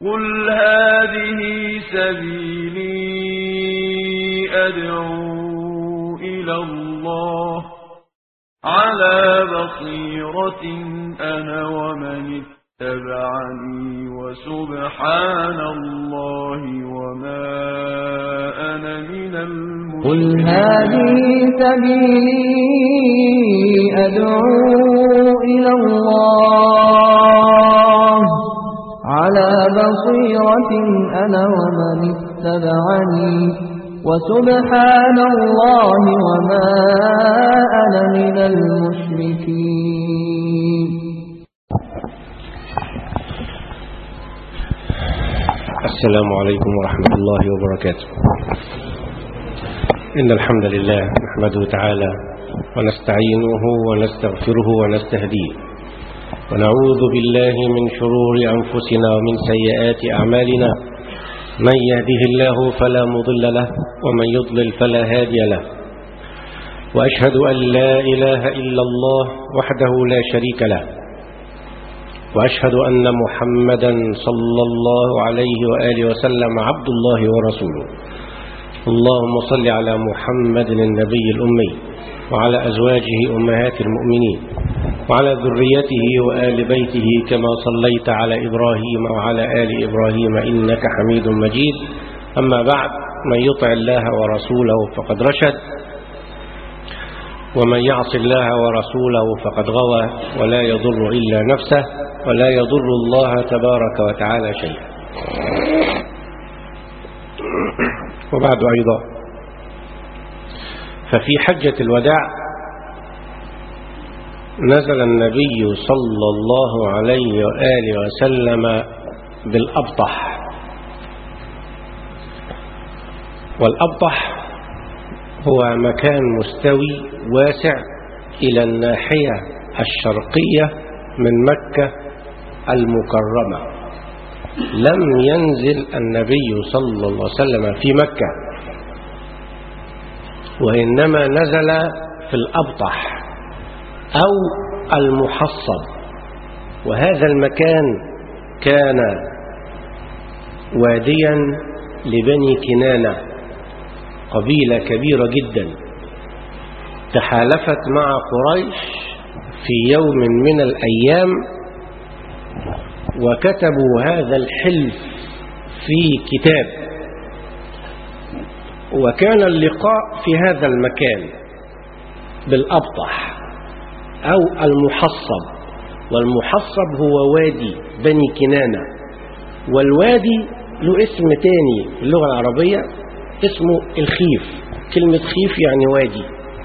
قل هذه سبيلي أدعو إلى الله على بصيرة أنا ومن اتبعني وسبحان الله وما أنا من قل المشركين هذه سبيلي أدعو إلى الله على بصيرة أنا ومن اتبعني وسبحان الله وما أنا من المشركين السلام عليكم ورحمة الله وبركاته إن الحمد لله نحمده تعالى ونستعينه ونستغفره ونستهديه ونعوذ بالله من شرور أنفسنا ومن سيئات أعمالنا من يهده الله فلا مضل له ومن يضلل فلا هادي له وأشهد أن لا إله إلا الله وحده لا شريك له وأشهد أن محمدا صلى الله عليه وآله وسلم عبد الله ورسوله اللهم صل على محمد النبي الأمي وعلى أزواجه أمهات المؤمنين وعلى ذريته وآل بيته كما صليت على إبراهيم وعلى آل إبراهيم إنك حميد مجيد أما بعد من يطع الله ورسوله فقد رشد ومن يعص الله ورسوله فقد غوى ولا يضر إلا نفسه ولا يضر الله تبارك وتعالى شيئا وبعد أيضا ففي حجة الوداع نزل النبي صلى الله عليه وآله وسلم بالأبطح والأبطح هو مكان مستوي واسع إلى الناحية الشرقية من مكة المكرمة لم ينزل النبي صلى الله عليه وسلم في مكة وإنما نزل في الأبطح أو المحصب وهذا المكان كان واديا لبني كنانة قبيلة كبيرة جدا تحالفت مع قريش في يوم من الأيام وكتبوا هذا الحلف في كتاب وكان اللقاء في هذا المكان بالأبطح أو المحصب والمحصب هو وادي بني كنانة والوادي له اسم تاني في اللغة العربية اسمه الخيف كلمة خيف يعني وادي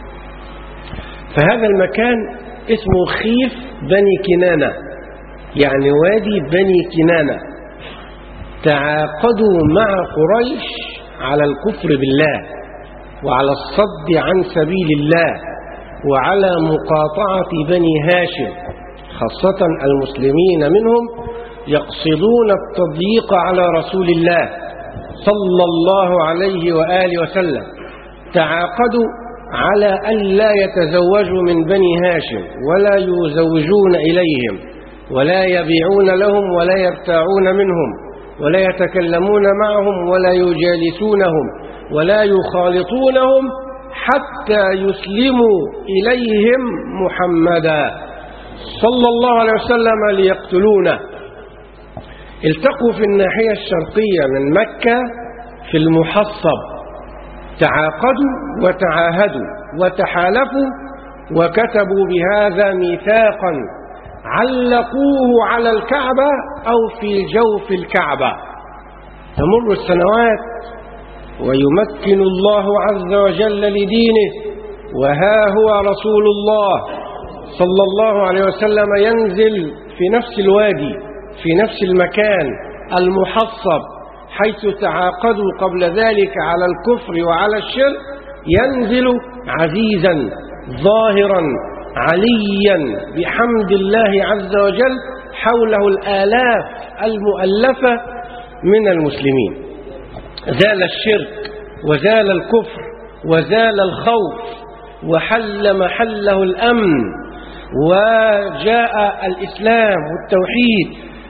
فهذا المكان اسمه خيف بني كنانة يعني وادي بني كنانة تعاقدوا مع قريش على الكفر بالله وعلى الصد عن سبيل الله وعلى مقاطعة بني هاشم خاصة المسلمين منهم يقصدون التضييق على رسول الله صلى الله عليه وآله وسلم تعاقدوا على أن لا يتزوجوا من بني هاشم ولا يزوجون إليهم ولا يبيعون لهم ولا يبتاعون منهم ولا يتكلمون معهم ولا يجالسونهم ولا يخالطونهم حتى يسلموا إليهم محمدا صلى الله عليه وسلم ليقتلونه التقوا في الناحية الشرقية من مكة في المحصب تعاقدوا وتعاهدوا وتحالفوا وكتبوا بهذا ميثاقا علقوه على الكعبة أو في جوف الكعبة تمر السنوات ويمكن الله عز وجل لدينه وها هو رسول الله صلى الله عليه وسلم ينزل في نفس الوادي في نفس المكان المحصب حيث تعاقدوا قبل ذلك على الكفر وعلى الشرك ينزل عزيزا ظاهرا عليا بحمد الله عز وجل حوله الآلاف المؤلفة من المسلمين زال الشرك وزال الكفر وزال الخوف وحل محله الأمن وجاء الإسلام والتوحيد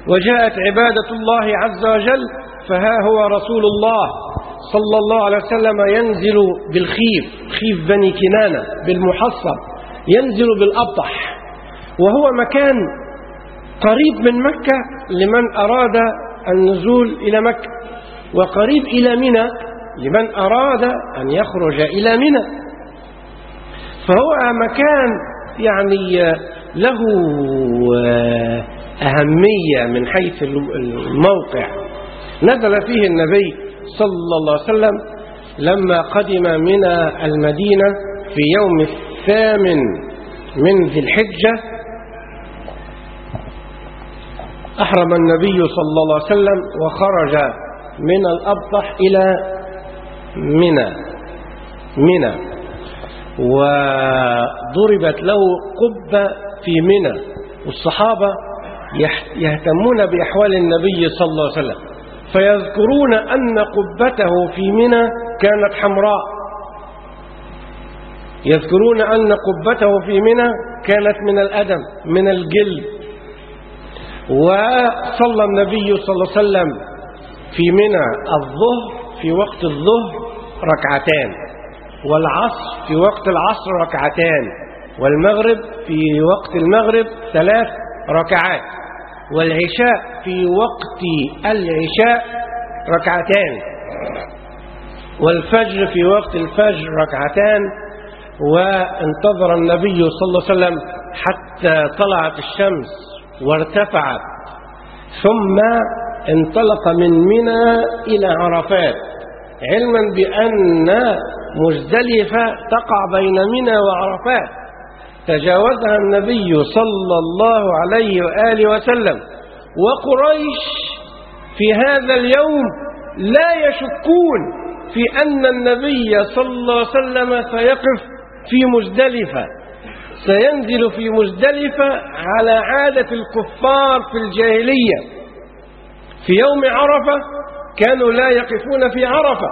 وجاءت عبادة الله عز وجل فها هو رسول الله صلى الله عليه وسلم ينزل بالخيف خيف بني كنانة بالمحصب ينزل بالأبطح وهو مكان قريب من مكة لمن أراد النزول إلى مكة وقريب إلى منى لمن أراد أن يخرج إلى منى فهو مكان يعني له أهمية من حيث الموقع نزل فيه النبي صلى الله عليه وسلم لما قدم من المدينة في يوم الثامن من ذي الحجة أحرم النبي صلى الله عليه وسلم وخرج من الأبطح إلى منى منى وضربت له قبة في منى والصحابة يهتمون بأحوال النبي صلى الله عليه وسلم فيذكرون أن قبته في منى كانت حمراء يذكرون أن قبته في منى كانت من الأدم من الجلد وصلى النبي صلى الله عليه وسلم في منى الظهر في وقت الظهر ركعتان والعصر في وقت العصر ركعتان والمغرب في وقت المغرب ثلاث ركعات والعشاء في وقت العشاء ركعتان والفجر في وقت الفجر ركعتان وانتظر النبي صلى الله عليه وسلم حتى طلعت الشمس وارتفعت ثم انطلق من منى إلى عرفات علما بأن مزدلفة تقع بين منى وعرفات تجاوزها النبي صلى الله عليه وآله وسلم وقريش في هذا اليوم لا يشكون في أن النبي صلى الله عليه وسلم سيقف في مزدلفة سينزل في مزدلفة على عادة الكفار في الجاهلية في يوم عرفة كانوا لا يقفون في عرفة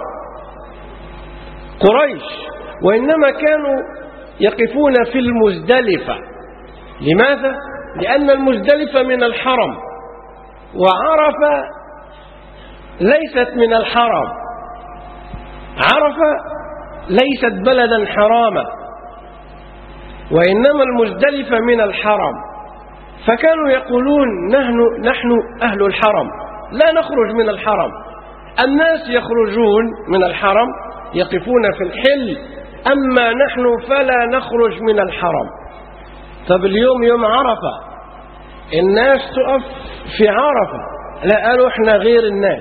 قريش وإنما كانوا يقفون في المزدلفة لماذا؟ لأن المزدلفة من الحرم وعرفة ليست من الحرم عرفة ليست بلدا حراما وإنما المزدلفة من الحرم فكانوا يقولون نحن, نحن أهل الحرم لا نخرج من الحرم الناس يخرجون من الحرم يقفون في الحل أما نحن فلا نخرج من الحرم طب اليوم يوم عرفة الناس تقف في عرفة لا قالوا احنا غير الناس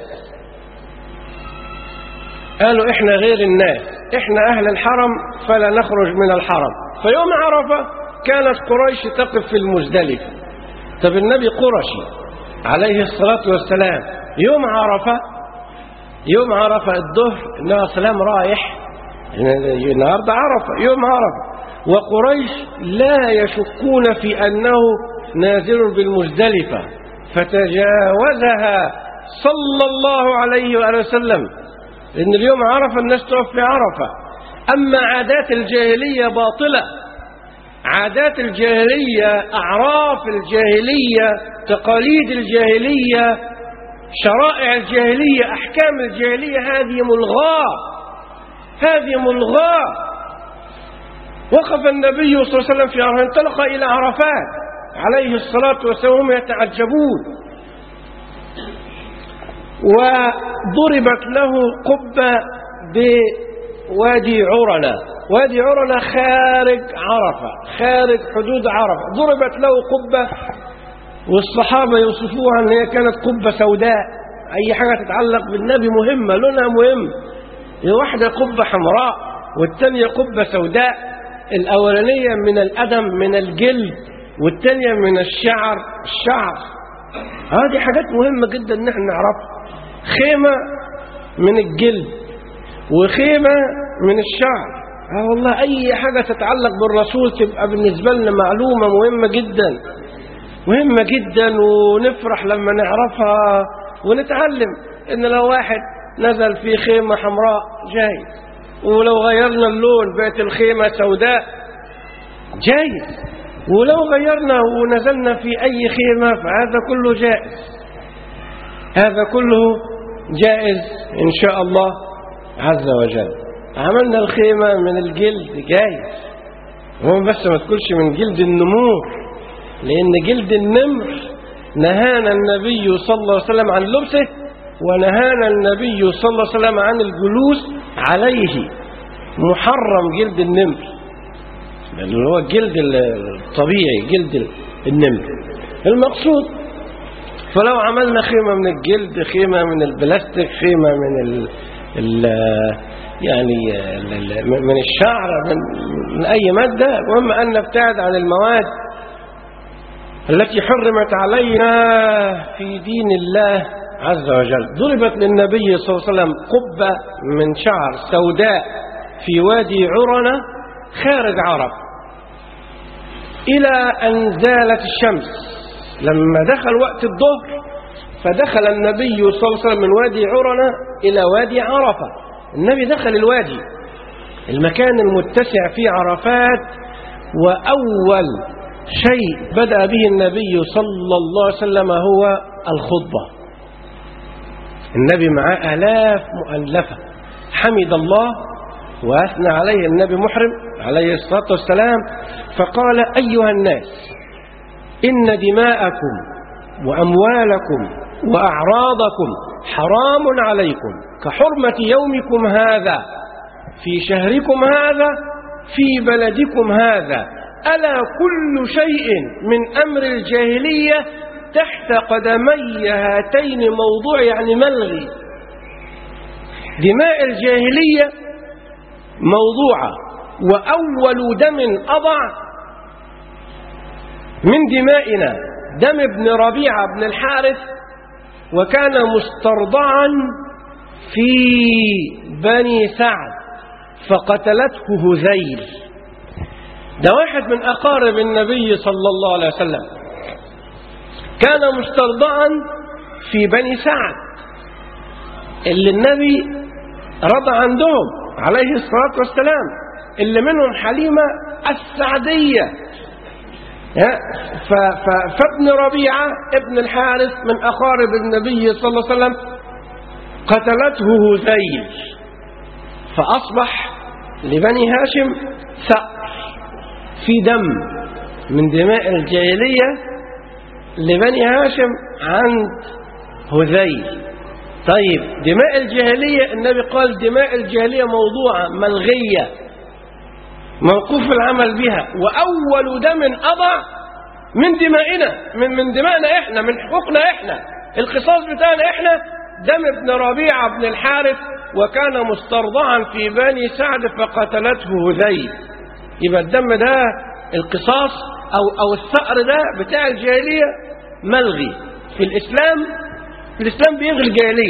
قالوا احنا غير الناس احنا أهل الحرم فلا نخرج من الحرم فيوم عرفة كانت قريش تقف في المزدلفة طب النبي قرشي عليه الصلاة والسلام يوم عرفة يوم عرفة الظهر النبي السلام رايح النهارده عرفة يوم عرفة وقريش لا يشكون في أنه نازل بالمزدلفة فتجاوزها صلى الله عليه وآله وسلم إن اليوم عرفة الناس تقف في عرفة أما عادات الجاهلية باطلة عادات الجاهلية أعراف الجاهلية تقاليد الجاهلية شرائع الجاهلية أحكام الجاهلية هذه ملغاة هذه ملغاة وقف النبي صلى الله عليه وسلم في عرفات انطلق إلى عرفات عليه الصلاة والسلام وهم يتعجبون وضربت له قبة بوادي عرنة وادي عرنة خارج عرفة خارج حدود عرفة ضربت له قبة والصحابة يوصفوها أن هي كانت قبة سوداء أي حاجة تتعلق بالنبي مهمة لونها مهم واحدة قبة حمراء والثانية قبة سوداء الأولانية من الأدم من الجلد والثانية من الشعر الشعر هذه حاجات مهمة جدا ان احنا نعرفها خيمة من الجلد وخيمة من الشعر اه والله اي حاجة تتعلق بالرسول تبقى بالنسبة لنا معلومة مهمة جدا مهمة جدا ونفرح لما نعرفها ونتعلم ان لو واحد نزل في خيمة حمراء جايز ولو غيرنا اللون بقت الخيمة سوداء جايز ولو غيرنا ونزلنا في أي خيمة فهذا كله جائز هذا كله جائز إن شاء الله عز وجل عملنا الخيمة من الجلد جايز هو بس ما تكونش من جلد النمور لأن جلد النمر نهانا النبي صلى الله عليه وسلم عن لبسه ونهانا النبي صلى الله عليه وسلم عن الجلوس عليه محرم جلد النمر اللي هو الجلد الطبيعي جلد النمر المقصود فلو عملنا خيمة من الجلد خيمة من البلاستيك خيمة من ال ال يعني ال ال من الشعر من, من أي مادة المهم أن نبتعد عن المواد التي حرمت علينا في دين الله عز وجل ضربت للنبي صلى الله عليه وسلم قبة من شعر سوداء في وادي عرنة خارج عرب إلى أن زالت الشمس لما دخل وقت الظهر فدخل النبي صلى الله عليه وسلم من وادي عرنة إلى وادي عرفة النبي دخل الوادي المكان المتسع في عرفات وأول شيء بدأ به النبي صلى الله عليه وسلم هو الخطبة النبي معاه آلاف مؤلفة حمد الله وأثنى عليه النبي محرم عليه الصلاة والسلام فقال أيها الناس إن دماءكم وأموالكم وأعراضكم حرام عليكم كحرمة يومكم هذا في شهركم هذا في بلدكم هذا ألا كل شيء من أمر الجاهلية تحت قدمي هاتين موضوع يعني ملغي دماء الجاهلية موضوعة وأول دم أضع من دمائنا دم ابن ربيعة بن الحارث وكان مسترضعا في بني سعد فقتلته هذيل ده واحد من أقارب النبي صلى الله عليه وسلم كان مسترضعا في بني سعد اللي النبي رضى عندهم عليه الصلاة والسلام اللي منهم حليمة السعدية فابن ربيعة ابن الحارث من أقارب النبي صلى الله عليه وسلم قتلته هذيل فأصبح لبني هاشم ثأر في دم من دماء الجاهلية لبني هاشم عند هذيل طيب دماء الجاهلية النبي قال دماء الجاهلية موضوعة ملغية موقوف العمل بها وأول دم أضع من دمائنا من, من دمائنا إحنا من حقوقنا إحنا القصاص بتاعنا إحنا دم ابن ربيعة بن الحارث وكان مسترضعا في بني سعد فقتلته هذيل يبقى الدم ده القصاص أو, أو الثأر ده بتاع الجاهلية ملغي في الإسلام الإسلام بيلغي الجاهلية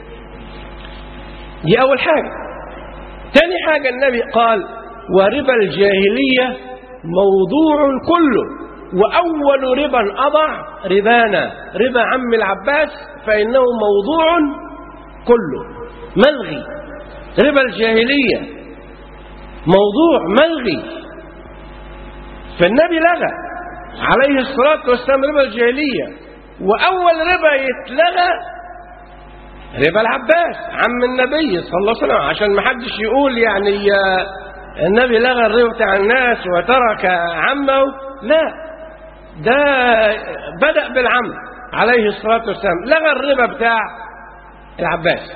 دي أول حاجة تاني حاجة النبي قال وربا الجاهلية موضوع كله وأول ربا أضع ربانا ربا عم العباس فإنه موضوع كله ملغي ربا الجاهلية موضوع ملغي فالنبي لغى عليه الصلاة والسلام ربا الجاهلية وأول ربا يتلغى ربا العباس عم النبي صلى الله عليه وسلم عشان ما حدش يقول يعني النبي لغى الربا بتاع الناس وترك عمه لا ده بدأ بالعم عليه الصلاة والسلام لغى الربا بتاع العباس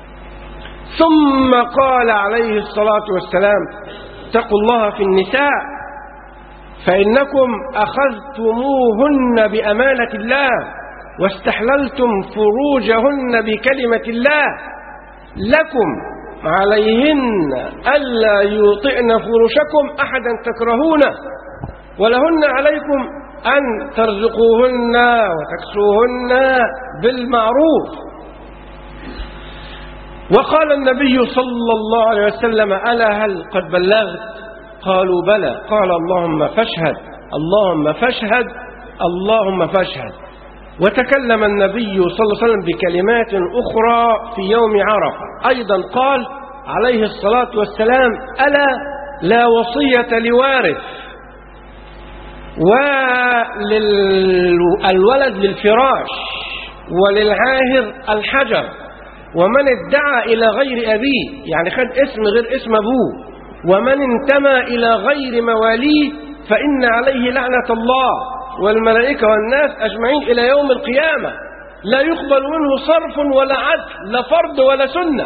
ثم قال عليه الصلاة والسلام اتقوا الله في النساء فإنكم أخذتموهن بأمانة الله واستحللتم فروجهن بكلمة الله لكم عليهن ألا يوطئن فرشكم أحدا تكرهونه ولهن عليكم أن ترزقوهن وتكسوهن بالمعروف وقال النبي صلى الله عليه وسلم ألا هل قد بلغت قالوا بلى قال اللهم فاشهد اللهم فاشهد اللهم فاشهد وتكلم النبي صلى الله عليه وسلم بكلمات أخرى في يوم عرفة أيضا قال عليه الصلاة والسلام ألا لا وصية لوارث وللولد للفراش وللعاهر الحجر ومن ادعى إلى غير أبيه يعني خد اسم غير اسم أبوه ومن انتمى إلى غير مواليه فإن عليه لعنة الله والملائكة والناس أجمعين إلى يوم القيامة لا يقبل منه صرف ولا عدل لا فرض ولا سنة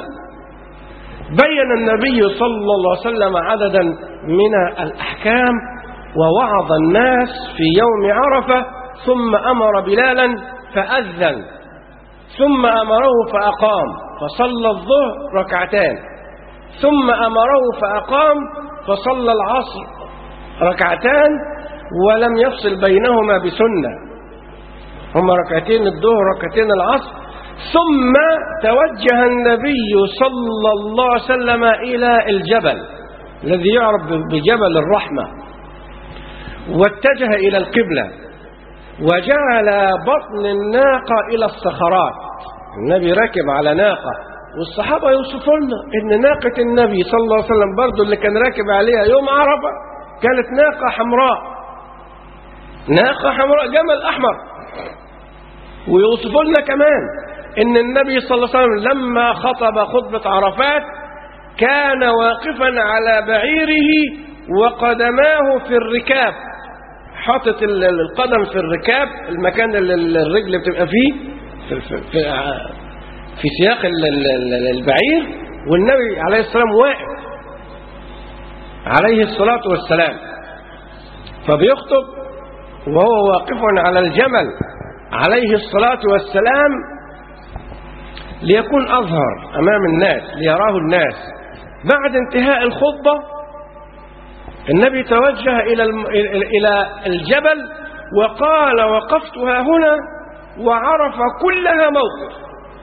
بين النبي صلى الله عليه وسلم عددا من الأحكام ووعظ الناس في يوم عرفة ثم أمر بلالا فأذن ثم أمره فأقام فصلى الظهر ركعتان ثم أمره فأقام فصلى العصر ركعتان ولم يفصل بينهما بسنة هما ركعتين الظهر ركعتين العصر ثم توجه النبي صلى الله عليه وسلم إلى الجبل الذي يعرف بجبل الرحمة واتجه إلى القبلة وجعل بطن الناقة إلى الصخرات النبي راكب على ناقة والصحابة يوصفوا لنا إن ناقة النبي صلى الله عليه وسلم برضو اللي كان راكب عليها يوم عرفة كانت ناقة حمراء ناقة حمراء جمل أحمر ويوصفوا لنا كمان إن النبي صلى الله عليه وسلم لما خطب خطبة عرفات كان واقفا على بعيره وقدماه في الركاب حاطط القدم في الركاب المكان اللي الرجل بتبقى فيه في, في, في, في سياق البعير والنبي عليه السلام واقف عليه الصلاة والسلام فبيخطب وهو واقف على الجمل عليه الصلاة والسلام ليكون أظهر أمام الناس ليراه الناس بعد انتهاء الخطبة النبي توجه إلى إلى الجبل وقال وقفتها هنا وعرف كلها موقف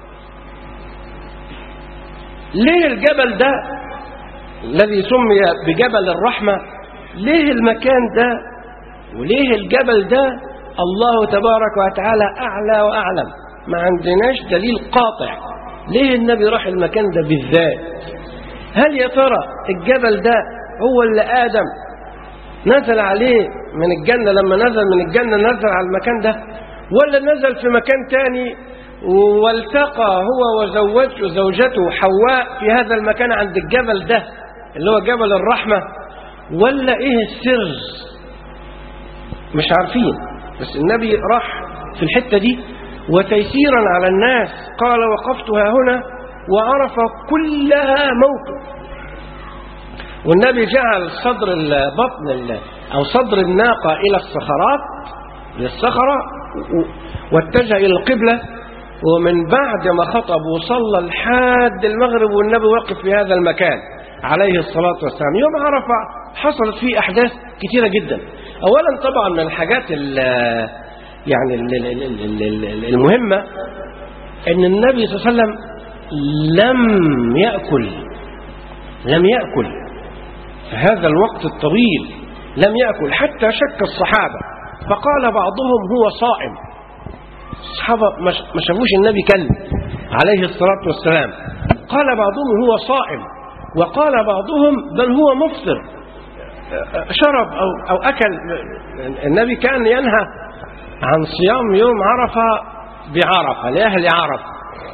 ليه الجبل ده الذي سمي بجبل الرحمة ليه المكان ده وليه الجبل ده الله تبارك وتعالى أعلى وأعلم ما عندناش دليل قاطع ليه النبي راح المكان ده بالذات هل يا ترى الجبل ده هو اللي آدم نزل عليه من الجنة لما نزل من الجنة نزل على المكان ده ولا نزل في مكان تاني والتقى هو وزوجته زوجته حواء في هذا المكان عند الجبل ده اللي هو جبل الرحمة ولا ايه السر مش عارفين بس النبي راح في الحتة دي وتيسيرا على الناس قال وقفتها هنا وعرف كلها موقف والنبي جعل صدر البطن أو صدر الناقة إلى الصخرات للصخرة واتجه إلى القبلة ومن بعد ما خطب وصلى لحد المغرب والنبي واقف في هذا المكان عليه الصلاة والسلام يوم عرفة حصلت فيه أحداث كثيرة جدا أولا طبعا من الحاجات ال يعني المهمة أن النبي صلى الله عليه وسلم لم يأكل لم يأكل في هذا الوقت الطويل لم يأكل حتى شك الصحابة فقال بعضهم هو صائم الصحابة ما شافوش النبي كلم عليه الصلاة والسلام قال بعضهم هو صائم وقال بعضهم بل هو مفطر شرب أو, أو أكل النبي كان ينهى عن صيام يوم عرفة بعرفة لأهل عرفة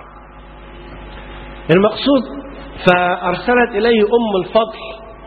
المقصود فأرسلت إليه أم الفضل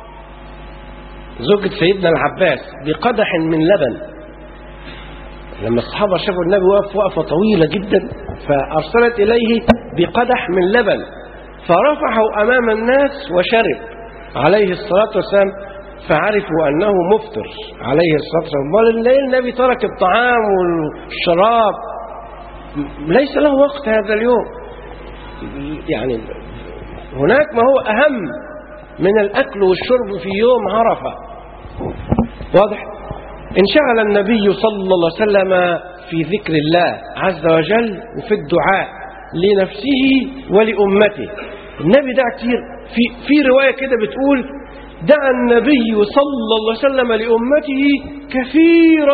زوجة سيدنا العباس بقدح من لبن لما الصحابة شافوا النبي واقف وقفة طويلة جدا فأرسلت إليه بقدح من لبن فرفعه أمام الناس وشرب عليه الصلاة والسلام فعرفوا أنه مفطر عليه الصلاة والسلام قال الليل النبي ترك الطعام والشراب ليس له وقت هذا اليوم يعني هناك ما هو أهم من الأكل والشرب في يوم عرفة واضح انشغل النبي صلى الله عليه وسلم في ذكر الله عز وجل وفي الدعاء لنفسه ولأمته النبي دعا كتير في, في رواية كده بتقول دعا النبي صلى الله عليه وسلم لأمته كثيرا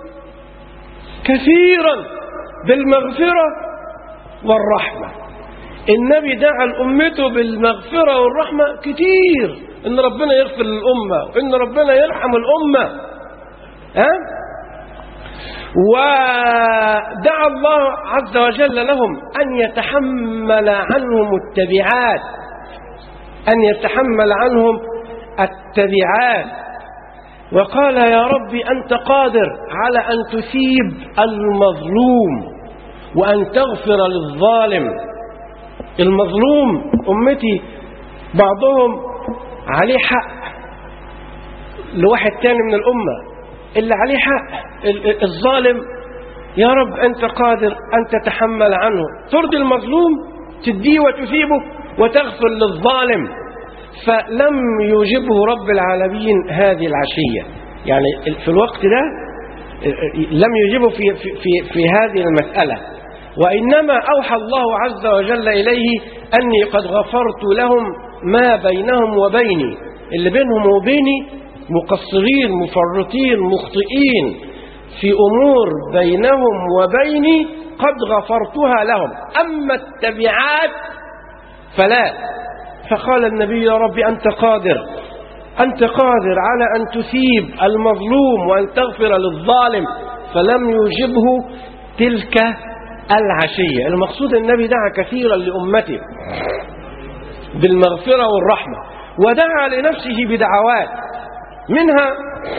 كثيرا بالمغفرة والرحمة النبي دعا لأمته بالمغفرة والرحمة كتير إن ربنا يغفر للأمة وإن ربنا يرحم الأمة ها؟ ودعا الله عز وجل لهم أن يتحمل عنهم التبعات أن يتحمل عنهم التبعات وقال يا رب أنت قادر على أن تثيب المظلوم وأن تغفر للظالم المظلوم أمتي بعضهم عليه حق لواحد تاني من الأمة اللي عليه حق الظالم يا رب أنت قادر أن تتحمل عنه ترضي المظلوم تديه وتثيبه وتغفر للظالم فلم يجبه رب العالمين هذه العشية يعني في الوقت ده لم يجبه في, في, في, في هذه المسألة وإنما أوحى الله عز وجل إليه أني قد غفرت لهم ما بينهم وبيني اللي بينهم وبيني مقصرين مفرطين مخطئين في أمور بينهم وبيني قد غفرتها لهم أما التبعات فلا فقال النبي يا رب أنت قادر أنت قادر على أن تثيب المظلوم وأن تغفر للظالم فلم يجبه تلك العشية المقصود النبي دعا كثيرا لأمته بالمغفرة والرحمة ودعا لنفسه بدعوات منها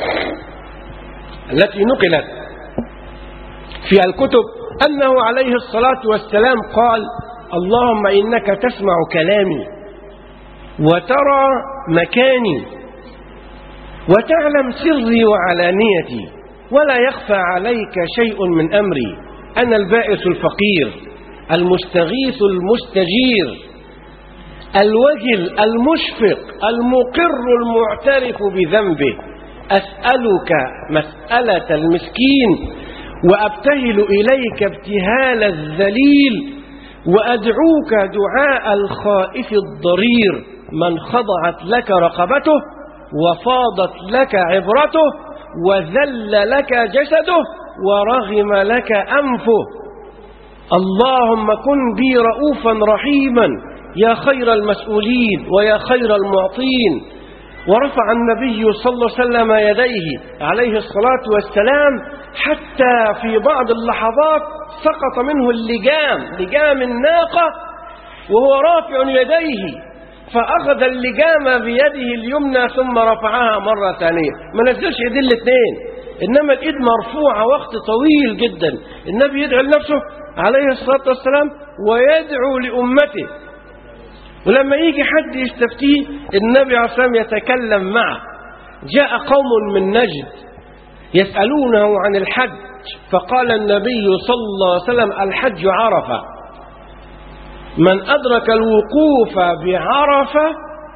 التي نقلت في الكتب أنه عليه الصلاة والسلام قال اللهم إنك تسمع كلامي وترى مكاني وتعلم سري وعلانيتي ولا يخفى عليك شيء من أمري أنا البائس الفقير المستغيث المستجير الوجل المشفق المقر المعترف بذنبه أسألك مسألة المسكين وأبتهل إليك ابتهال الذليل وأدعوك دعاء الخائف الضرير من خضعت لك رقبته وفاضت لك عبرته وذل لك جسده ورغم لك أنفه اللهم كن بي رؤوفا رحيما يا خير المسؤولين ويا خير المعطين ورفع النبي صلى الله عليه وسلم يديه عليه الصلاة والسلام حتى في بعض اللحظات سقط منه اللجام لجام الناقة وهو رافع يديه فأخذ اللجام بيده اليمنى ثم رفعها مرة ثانية ما نزلش ايدين الاثنين إنما الإيد مرفوعة وقت طويل جدا النبي يدعو لنفسه عليه الصلاة والسلام ويدعو لأمته ولما يجي حد يستفتيه النبي عليه الصلاة والسلام يتكلم معه جاء قوم من نجد يسألونه عن الحج فقال النبي صلى الله عليه وسلم الحج عرفة من أدرك الوقوف بعرفة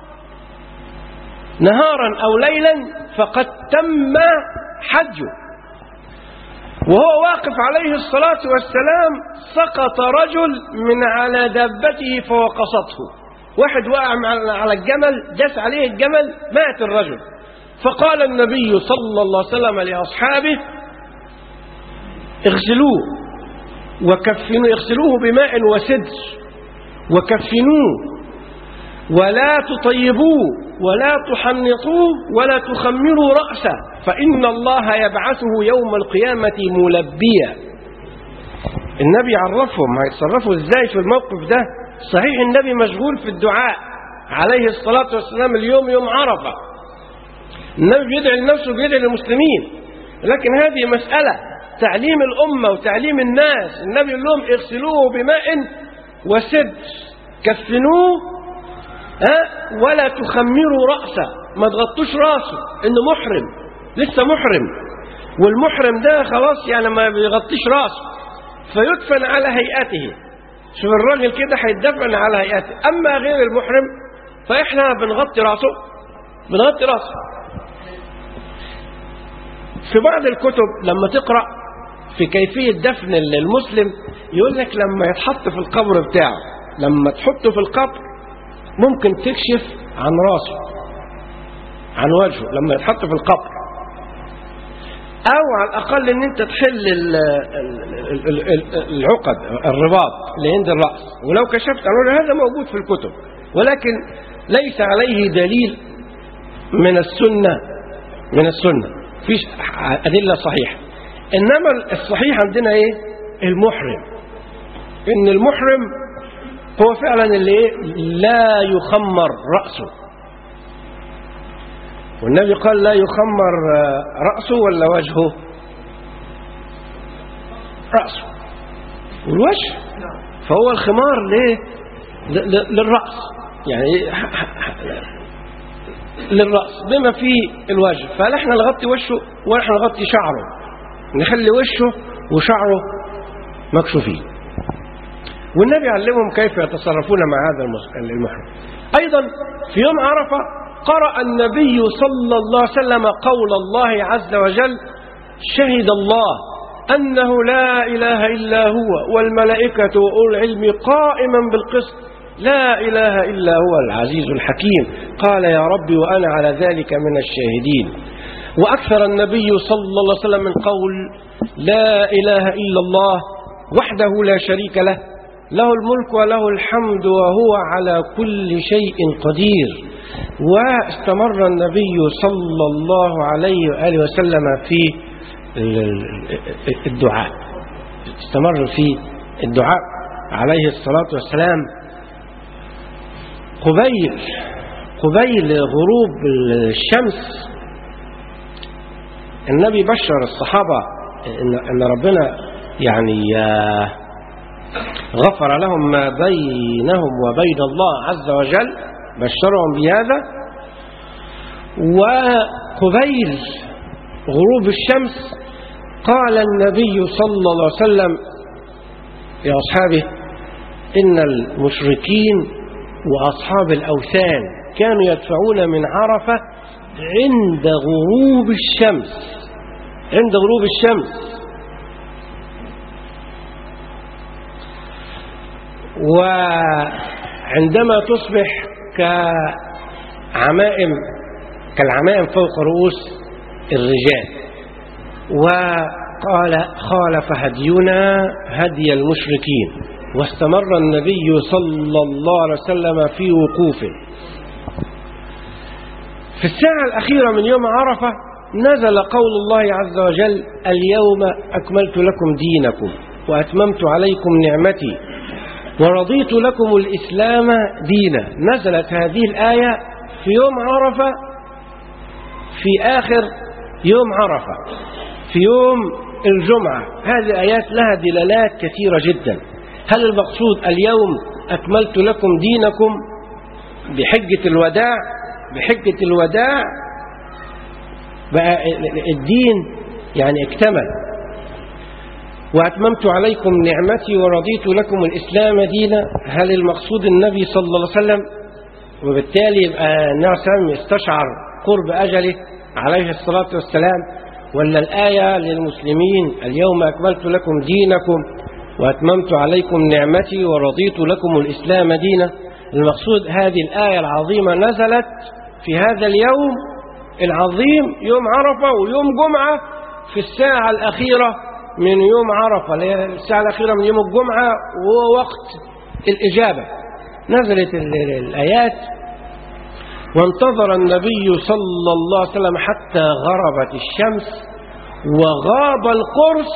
نهارا أو ليلا فقد تم حجه وهو واقف عليه الصلاة والسلام سقط رجل من على دابته فوقصته واحد وقع على الجمل داس عليه الجمل مات الرجل فقال النبي صلى الله عليه وسلم لأصحابه اغسلوه وكفنوه اغسلوه بماء وسدر وكفنوه ولا تطيبوه ولا تحنطوه ولا تخمروا رأسه فإن الله يبعثه يوم القيامة ملبيا النبي عرفهم هيتصرفوا ازاي في الموقف ده صحيح النبي مشغول في الدعاء عليه الصلاة والسلام اليوم يوم عرفة النبي بيدعي لنفسه وبيدعي للمسلمين لكن هذه مسألة تعليم الأمة وتعليم الناس النبي يقول لهم اغسلوه بماء وسد كفنوه ها ولا تخمروا رأسه ما تغطوش راسه انه محرم لسه محرم والمحرم ده خلاص يعني ما بيغطيش راسه فيدفن على هيئته شوف الراجل كده هيتدفن على هيئته اما غير المحرم فاحنا بنغطي راسه بنغطي راسه في بعض الكتب لما تقرأ في كيفية دفن المسلم يقول لك لما يتحط في القبر بتاعه لما تحطه في القبر ممكن تكشف عن راسه عن وجهه لما يتحط في القبر او على الاقل ان انت تحل ال ال ال العقد الرباط اللي عند الراس ولو كشفت عنه هذا موجود في الكتب ولكن ليس عليه دليل من السنه من السنه فيش ادله صحيحه إنما الصحيح عندنا إيه المحرم إن المحرم هو فعلا اللي إيه لا يخمر رأسه والنبي قال لا يخمر آه، رأسه ولا وجهه رأسه والوجه فهو الخمار ليه ل- ل- للرأس يعني للرأس بما فيه الوجه فلا احنا نغطي وشه ولا احنا نغطي شعره نخلي وشه وشعره مكشوفين والنبي علمهم كيف يتصرفون مع هذا المس- المحرم أيضا في يوم عرفة قرأ النبي صلى الله عليه وسلم قول الله عز وجل شهد الله أنه لا إله إلا هو والملائكة وأولو العلم قائما بالقسط لا إله إلا هو العزيز الحكيم قال يا رب وأنا على ذلك من الشاهدين وأكثر النبي صلى الله عليه وسلم من قول لا إله إلا الله وحده لا شريك له له الملك وله الحمد وهو على كل شيء قدير واستمر النبي صلى الله عليه وآله وسلم في الدعاء استمر في الدعاء عليه الصلاة والسلام قبيل قبيل غروب الشمس النبي بشر الصحابة إن, إن ربنا يعني آه، غفر لهم ما بينهم وبين الله عز وجل بشرهم بهذا وقبيل غروب الشمس قال النبي صلى الله عليه وسلم يا أصحابه إن المشركين وأصحاب الأوثان كانوا يدفعون من عرفة عند غروب الشمس عند غروب الشمس وعندما تصبح كعمائم كالعمائم فوق رؤوس الرجال وقال خالف هدينا هدي المشركين واستمر النبي صلى الله عليه وسلم في وقوفه في الساعة الأخيرة من يوم عرفة نزل قول الله عز وجل اليوم أكملت لكم دينكم وأتممت عليكم نعمتي ورضيت لكم الإسلام دينا نزلت هذه الآية في يوم عرفة في آخر يوم عرفة في يوم الجمعة هذه آيات لها دلالات كثيرة جدا هل المقصود اليوم أكملت لكم دينكم بحجة الوداع بحجة الوداع بقى الدين يعني اكتمل وأتممت عليكم نعمتي ورضيت لكم الإسلام دينا هل المقصود النبي صلى الله عليه وسلم وبالتالي يبقى النبي صلى الله عليه وسلم يستشعر قرب أجله عليه الصلاة والسلام ولا الآية للمسلمين اليوم أكملت لكم دينكم وأتممت عليكم نعمتي ورضيت لكم الإسلام دينا المقصود هذه الآية العظيمة نزلت في هذا اليوم العظيم يوم عرفة ويوم جمعة في الساعة الأخيرة من يوم عرفة اللي هي الساعة الأخيرة من يوم الجمعة وهو وقت الإجابة نزلت ال- ال- الآيات وانتظر النبي صلى الله عليه وسلم حتى غربت الشمس وغاب القرص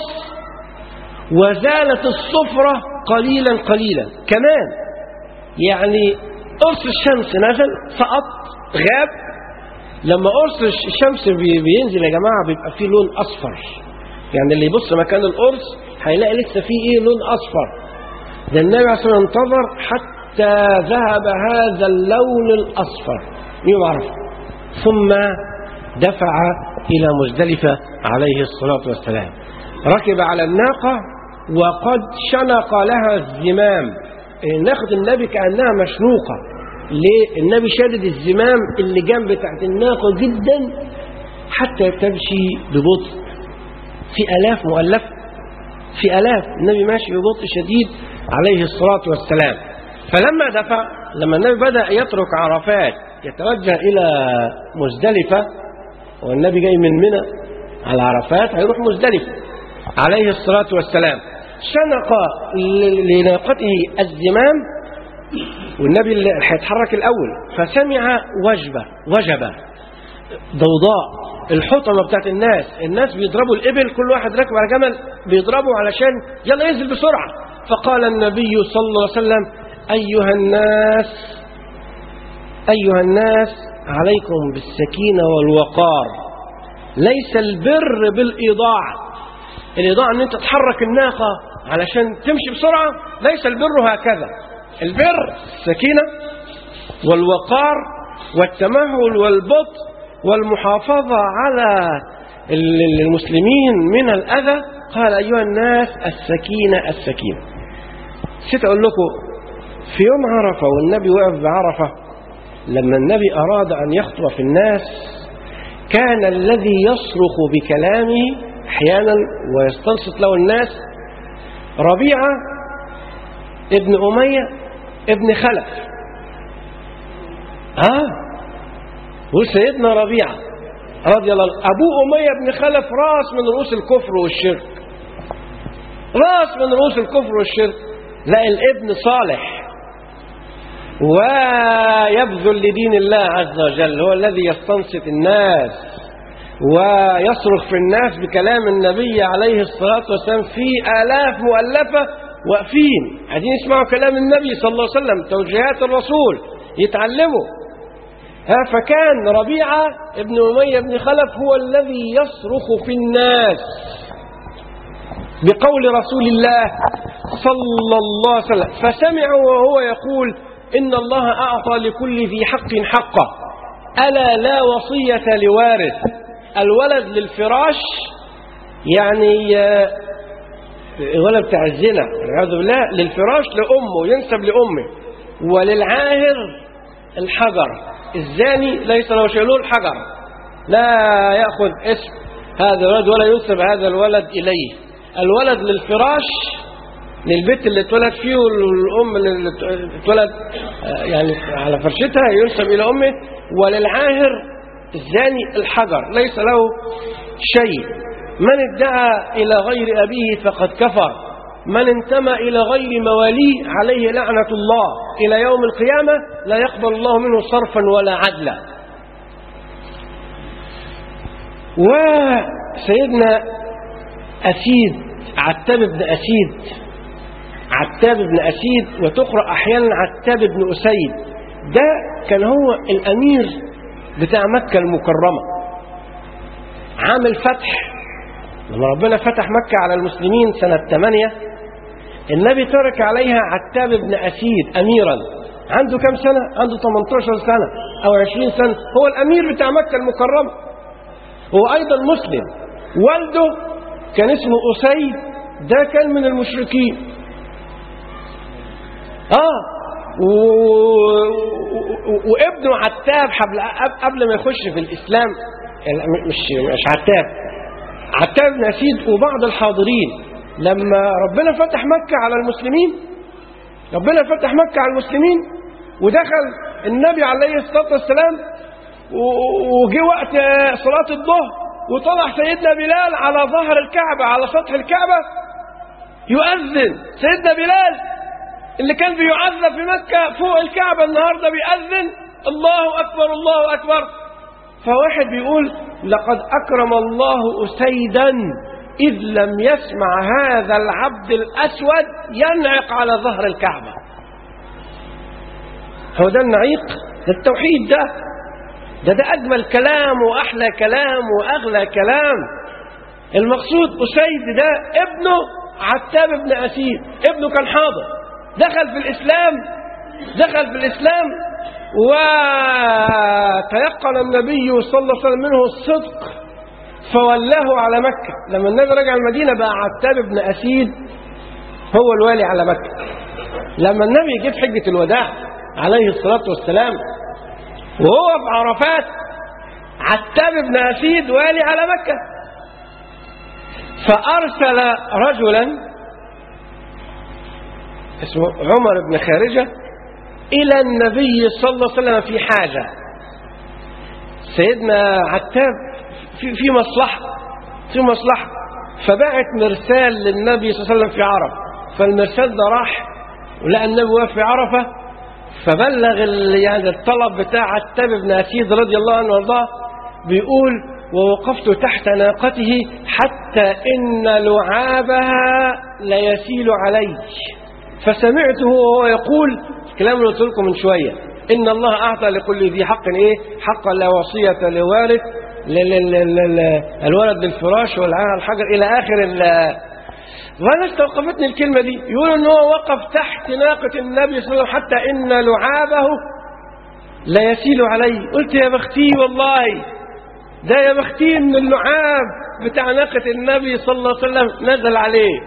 وزالت الصفرة قليلا قليلا كمان يعني قرص الشمس نزل سقط غاب لما قرص الشمس بي- بينزل يا جماعة بيبقى فيه لون أصفر يعني اللي يبص مكان القرص هيلاقي لسه فيه ايه لون أصفر ده النبي عليه الصلاة والسلام انتظر حتى ذهب هذا اللون الأصفر يوم عرفة ثم دفع إلى مزدلفة عليه الصلاة والسلام ركب على الناقة وقد شنق لها الزمام ناقة النبي كأنها مشنوقة ليه؟ النبي شادد الزمام اللي جنب تحت الناقة جدا حتى تمشي ببطء في آلاف مؤلفة في آلاف النبي ماشي ببطء شديد عليه الصلاة والسلام فلما دفع لما النبي بدأ يترك عرفات يتوجه إلى مزدلفة والنبي جاي من منى على عرفات هيروح مزدلفة عليه الصلاة والسلام شنق ل- لناقته الزمام والنبي اللي هيتحرك الأول فسمع وجبة وجبة ضوضاء الحطمة بتاعت الناس الناس بيضربوا الإبل كل واحد راكب على جمل بيضربوا علشان يلا ينزل بسرعة فقال النبي صلى الله عليه وسلم أيها الناس أيها الناس عليكم بالسكينة والوقار ليس البر بالإيضاع الإيضاع أن أنت تحرك الناقة علشان تمشي بسرعة ليس البر هكذا البر السكينة والوقار والتمهل والبطء والمحافظة على المسلمين من الأذى قال أيها الناس السكينة السكينة نسيت أقول لكم في يوم عرفة والنبي وقف بعرفة لما النبي أراد أن يخطب في الناس كان الذي يصرخ بكلامه أحيانا ويستنصت له الناس ربيعة ابن أمية ابن خلف ها وسيدنا ربيعة رضي الله عنه أبوه أمية بن خلف راس من رؤوس الكفر والشرك راس من رؤوس الكفر والشرك لا الابن صالح ويبذل لدين الله عز وجل هو الذي يستنصت الناس ويصرخ في الناس بكلام النبي عليه الصلاة والسلام في آلاف مؤلفة واقفين قاعدين يسمعوا كلام النبي صلى الله عليه وسلم توجيهات الرسول يتعلموا ها فكان ربيعة ابن أمية بن خلف هو الذي يصرخ في الناس بقول رسول الله صلى الله عليه وسلم فسمعوا وهو يقول إن الله أعطى لكل ذي حق حقه ألا لا وصية لوارث الولد للفراش يعني الولد بتاع الزنا والعياذ بالله للفراش لأمه ينسب لأمه وللعاهر الحجر الزاني ليس له شيء له الحجر لا يأخذ اسم هذا الولد ولا ينسب هذا الولد إليه الولد للفراش للبيت اللي اتولد فيه والأم اللي اتولد يعني على فرشتها ينسب إلى أمه وللعاهر الزاني الحجر ليس له شيء من ادعى إلى غير أبيه فقد كفر من انتمى إلى غير مواليه عليه لعنة الله إلى يوم القيامة لا يقبل الله منه صرفا ولا عدلا وسيدنا أسيد عتاب بن أسيد عتاب بن أسيد وتقرأ أحيانا عتاب بن أسيد ده كان هو الأمير بتاع مكة المكرمة عامل فتح لما ربنا فتح مكة على المسلمين سنة 8 النبي ترك عليها عتاب بن أسيد أميرا عنده كم سنة؟ عنده 18 سنة أو 20 سنة هو الأمير بتاع مكة المكرمة هو أيضا مسلم والده كان اسمه أسيد ده كان من المشركين آه و... و... وابنه عتاب حبل... قبل ما يخش في الإسلام مش مش عتاب عتاب بن أسيد وبعض الحاضرين لما ربنا فتح مكة على المسلمين ربنا فتح مكة على المسلمين ودخل النبي عليه الصلاة والسلام وجه وقت صلاة الظهر وطلع سيدنا بلال على ظهر الكعبة على سطح الكعبة يؤذن سيدنا بلال اللي كان بيعذب في مكة فوق الكعبة النهاردة بيأذن الله أكبر الله أكبر فواحد بيقول لقد أكرم الله أسيدا إذ لم يسمع هذا العبد الأسود ينعق على ظهر الكعبة هو ده النعيق ده التوحيد ده ده ده أجمل كلام وأحلى كلام وأغلى كلام المقصود أسيد ده ابنه عتاب بن أسيد ابنه كان حاضر دخل في الإسلام دخل في الإسلام وتيقن النبي صلى الله عليه وسلم منه الصدق فولاه على مكة لما النبي رجع المدينة بقى عتاب بن أسيد هو الوالي على مكة لما النبي جه في حجة الوداع عليه الصلاة والسلام وهو في عرفات عتاب بن أسيد والي على مكة فأرسل رجلا اسمه عمر بن خارجة إلى النبي صلى الله عليه وسلم في حاجة سيدنا عتاب في, في مصلحة في مصلحة فبعت مرسال للنبي صلى الله عليه وسلم في عرفة فالمرسال ده راح ولقى النبي واقف في عرفة فبلغ يعني الطلب بتاع عتاب بن أسيد رضي الله عنه وارضاه بيقول ووقفت تحت ناقته حتى إن لعابها ليسيل علي فسمعته وهو يقول الكلام اللي قلت لكم من شوية إن الله أعطى لكل ذي حق إيه حقا لا وصية لوارث ل- ل- ل- ل- ل- الولد بالفراش والعاهة الحجر إلى آخر ال- وأنا استوقفتني الكلمة دي يقول إن هو وقف تحت ناقة النبي صلى الله عليه وسلم حتى إن لعابه لا يسيل علي قلت يا بختي والله ده يا بختي ان اللعاب بتاع ناقة النبي صلى الله عليه وسلم نزل عليه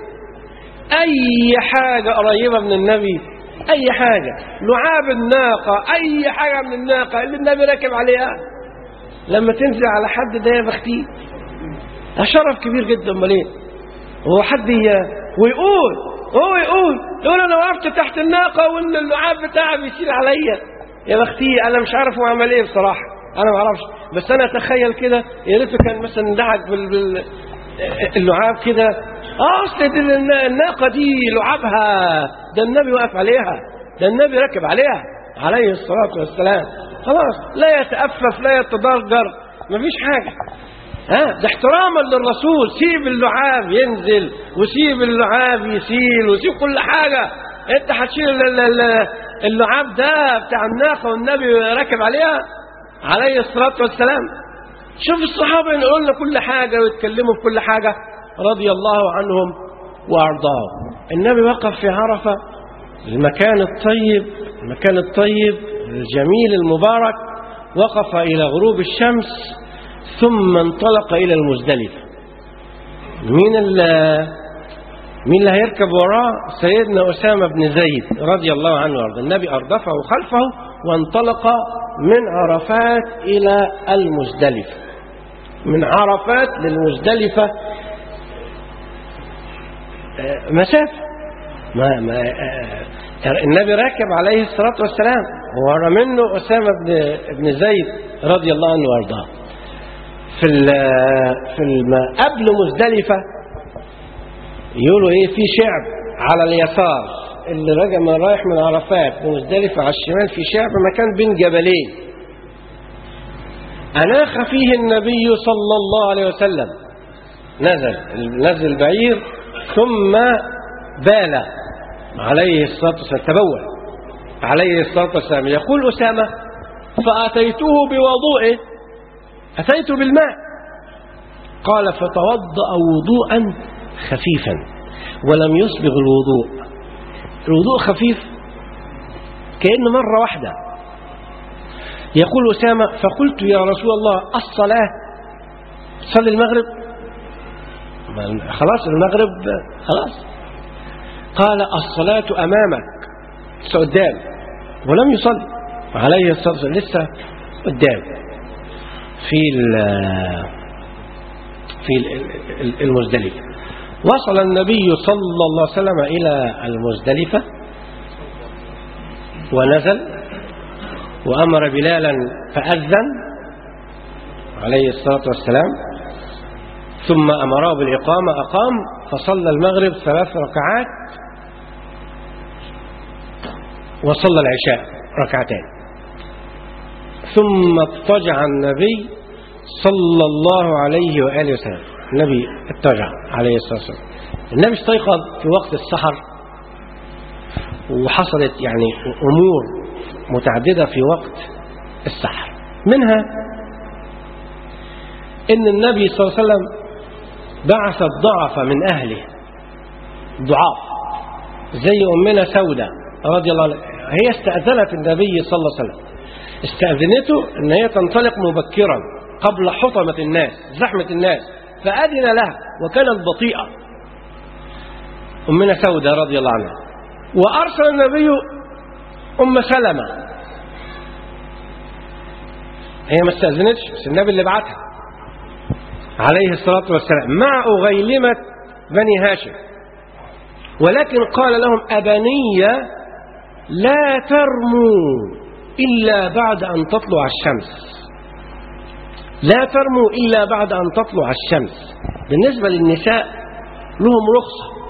اي حاجة قريبة من النبي اي حاجة لعاب الناقة اي حاجة من الناقة اللي النبي راكب عليها لما تنزل على حد ده يا بختي ده شرف كبير جدا امال ايه هو حد ي- ويقول هو يقول يقول انا وقفت تحت الناقة وان اللعاب بتاعها بيسيل عليا يا بختي انا مش عارف هو عمل ايه بصراحة انا ما اعرفش بس انا اتخيل كده يا ريته كان مثلا دعك بال... بال... اللعاب كده اه اصل دي النا- الناقة دي لعابها ده النبي واقف عليها ده النبي راكب عليها عليه الصلاة والسلام خلاص لا يتأفف لا يتضرر مفيش حاجة ها ده احتراما للرسول سيب اللعاب ينزل وسيب اللعاب يسيل وسيب كل حاجة انت هتشيل ال- ال- ال- اللعاب ده بتاع الناقة والنبي راكب عليها عليه الصلاة والسلام شوف الصحابة يقولون لنا كل حاجة ويتكلموا في كل حاجة رضي الله عنهم وأرضاهم النبي وقف في عرفة المكان الطيب المكان الطيب الجميل المبارك وقف إلى غروب الشمس ثم انطلق إلى المزدلفة مين اللي مين اللي هيركب وراه سيدنا أسامة بن زيد رضي الله عنه وارضاه النبي أردفه خلفه وانطلق من عرفات إلى المزدلفة من عرفات للمزدلفة آه، مسافة ما ما آه، النبي راكب عليه الصلاة والسلام ورا منه أسامة بن بن زيد رضي الله عنه وارضاه في ال في الم قبل مزدلفة يقولوا ايه في شعب على اليسار اللي راجع من رايح من عرفات لمزدلفة على الشمال في شعب مكان بين جبلين أناخ فيه النبي صلى الله عليه وسلم نزل نزل البعير ثم بال عليه الصلاة والسلام تبول عليه الصلاة والسلام يقول أسامة فأتيته بوضوئه أتيت بالماء قال فتوضأ وضوءا خفيفا ولم يسبغ الوضوء الوضوء خفيف كأنه مرة واحدة يقول أسامة فقلت يا رسول الله الصلاة صلي المغرب خلاص المغرب خلاص قال الصلاة أمامك لسه قدام ولم يصلي عليه الصلاة والسلام لسه قدام في ال- في ال- ال- المزدلفة وصل النبي صلى الله عليه وسلم إلى المزدلفة ونزل وأمر بلالا فأذن عليه الصلاة والسلام ثم أمره بالإقامة أقام فصلى المغرب ثلاث ركعات وصلى العشاء ركعتين ثم اضطجع النبي صلى الله عليه وآله وسلم النبي اضطجع عليه الصلاة والسلام النبي استيقظ في وقت السحر وحصلت يعني أمور متعددة في وقت السحر منها إن النبي صلى الله عليه وسلم بعث الضعف من أهله ضعاف زي أمنا سودة رضي الله عنها هي استأذنت النبي صلى الله عليه وسلم استأذنته أن هي تنطلق مبكرا قبل حطمة الناس زحمة الناس فأذن لها وكانت بطيئة أمنا سودة رضي الله عنها وأرسل النبي أم سلمة هي ما استأذنتش بس النبي اللي بعتها عليه الصلاة والسلام مع أغيلمة بني هاشم ولكن قال لهم أبنية لا ترموا إلا بعد أن تطلع الشمس لا ترموا إلا بعد أن تطلع الشمس بالنسبة للنساء لهم رخصة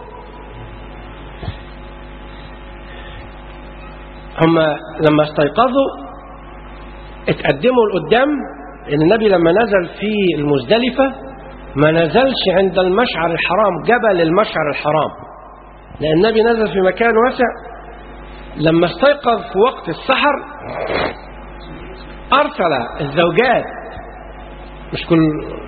هم لما استيقظوا اتقدموا لقدام إن النبي لما نزل في المزدلفة ما نزلش عند المشعر الحرام جبل المشعر الحرام لأن النبي نزل في مكان واسع لما استيقظ في وقت السحر أرسل الزوجات مش كل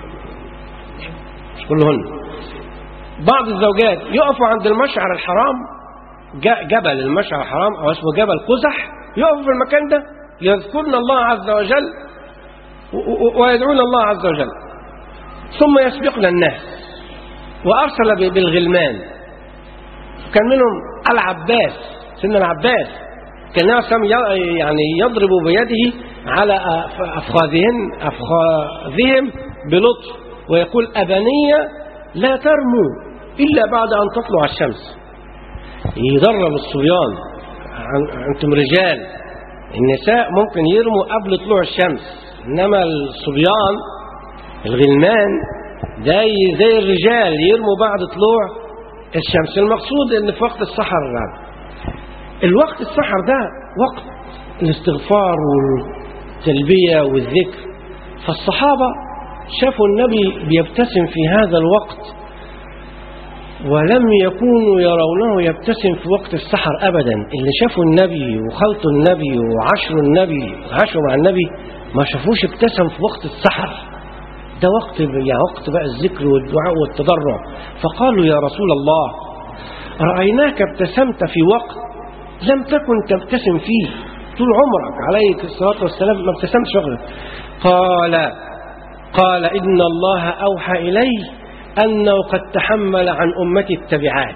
مش كلهن بعض الزوجات يقفوا عند المشعر الحرام ج- جبل المشعر الحرام أو اسمه جبل قزح يقفوا في المكان ده يذكرن الله عز وجل و- و- ويدعون الله عز وجل ثم يسبقنا الناس وأرسل ب- بالغلمان كان منهم العباس سيدنا العباس كان النبي صلى الله عليه وسلم ي- يعني يضرب بيده على أف- أفخاذهن أفخاذهم بلطف ويقول أبنية لا ترموا إلا بعد أن تطلع الشمس يدرب الصبيان عن- أنتم رجال النساء ممكن يرموا قبل طلوع الشمس إنما الصبيان الغلمان ده ي- زي الرجال يرموا بعد طلوع الشمس المقصود ان في وقت السحر يعني الوقت السحر ده وقت الاستغفار والتلبية والذكر فالصحابة شافوا النبي بيبتسم في هذا الوقت ولم يكونوا يرونه يبتسم في وقت السحر أبدا اللي شافوا النبي وخلطوا النبي وعشروا النبي وعاشوا مع النبي ما شافوش ابتسم في وقت السحر ده وقت يعني وقت بقى الذكر والدعاء والتضرع فقالوا يا رسول الله رأيناك ابتسمت في وقت لم تكن تبتسم فيه طول عمرك عليك الصلاة والسلام ما ابتسمتش وقت قال قال إن الله أوحى إلي أنه قد تحمل عن أمتي التبعات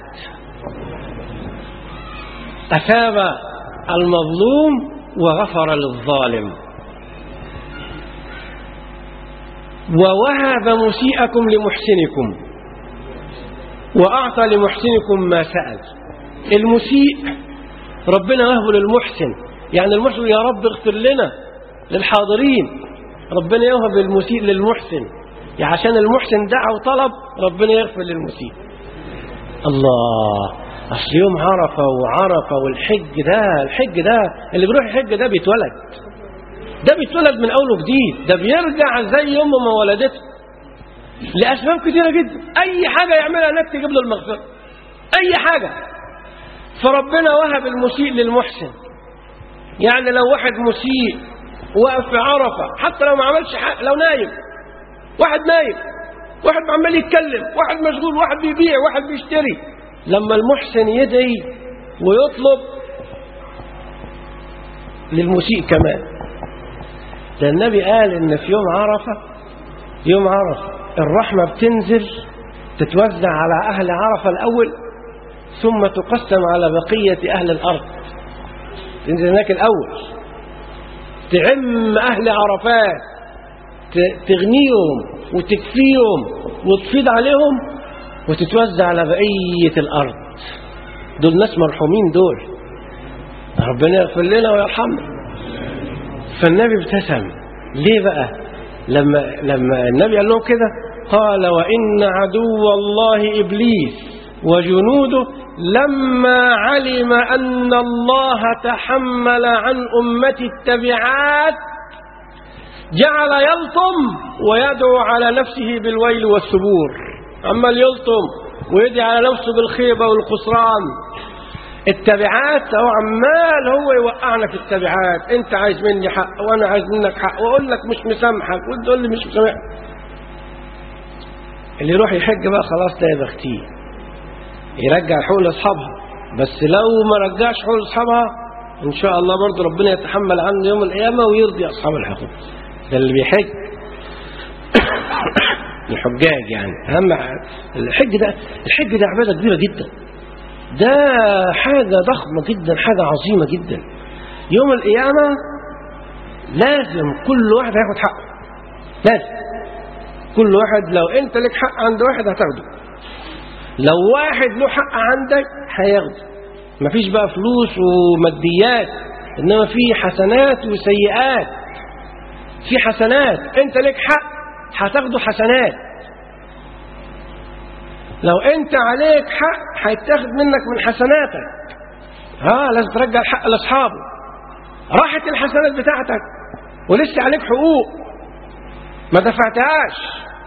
أثاب المظلوم وغفر للظالم ووهب مسيئكم لمحسنكم وأعطى لمحسنكم ما سأل المسيء ربنا وهبه للمحسن يعني المحسن يا رب اغفر لنا للحاضرين ربنا يوهب المسيء للمحسن يعني عشان المحسن دعا وطلب ربنا يغفر للمسيء الله أصل يوم عرفة وعرفة والحج ده الحج ده اللي بيروح الحج ده بيتولد ده بيتولد من أول وجديد ده بيرجع زي أمه ما ولدته لأسباب كثيرة جدا أي حاجة يعملها هناك تجيب له المغفرة أي حاجة فربنا وهب المسيء للمحسن يعني لو واحد مسيء وقف في عرفة حتى لو ما عملش حاجة لو نايم واحد نايم واحد عمال يتكلم واحد مشغول واحد بيبيع واحد بيشتري لما المحسن يدعي ويطلب للمسيء كمان ده النبي قال ان في يوم عرفة يوم عرفة الرحمة بتنزل تتوزع على أهل عرفة الأول ثم تقسم على بقية أهل الأرض تنزل هناك الأول تعم أهل عرفات ت- تغنيهم وتكفيهم وتفيض عليهم وتتوزع على بقية الأرض دول ناس مرحومين دول ربنا يغفر لنا ويرحمنا فالنبي ابتسم ليه بقى لما لما النبي قال لهم كده قال وإن عدو الله إبليس وجنوده لما علم أن الله تحمل عن أمتي التبعات جعل يلطم ويدعو على نفسه بالويل والثبور عمال يلطم ويدعي على نفسه بالخيبة والخسران التبعات هو عمال هو يوقعنا في التبعات انت عايز مني حق وانا عايز منك حق واقول لك مش مسامحك وانت تقول لي مش مسامحك اللي يروح يحج بقى خلاص ده يا بختيه يرجع الحقوق لاصحابها بس لو ما رجعش حقوق لاصحابها ان شاء الله برضه ربنا يتحمل عنه يوم القيامه ويرضي اصحاب الحقوق ده اللي بيحج الحجاج يعني اهم الحج ده الحج ده عباده كبيره جدا ده حاجه ضخمه جدا حاجه عظيمه جدا يوم القيامه لازم كل واحد هياخد حقه لازم كل واحد لو انت لك حق عند واحد هتاخده لو واحد له حق عندك هياخده مفيش بقى فلوس وماديات انما في حسنات وسيئات في حسنات انت لك حق هتاخده حسنات لو انت عليك حق هيتاخد منك من حسناتك ها لازم ترجع الحق لاصحابه راحت الحسنات بتاعتك ولسه عليك حقوق ما دفعتهاش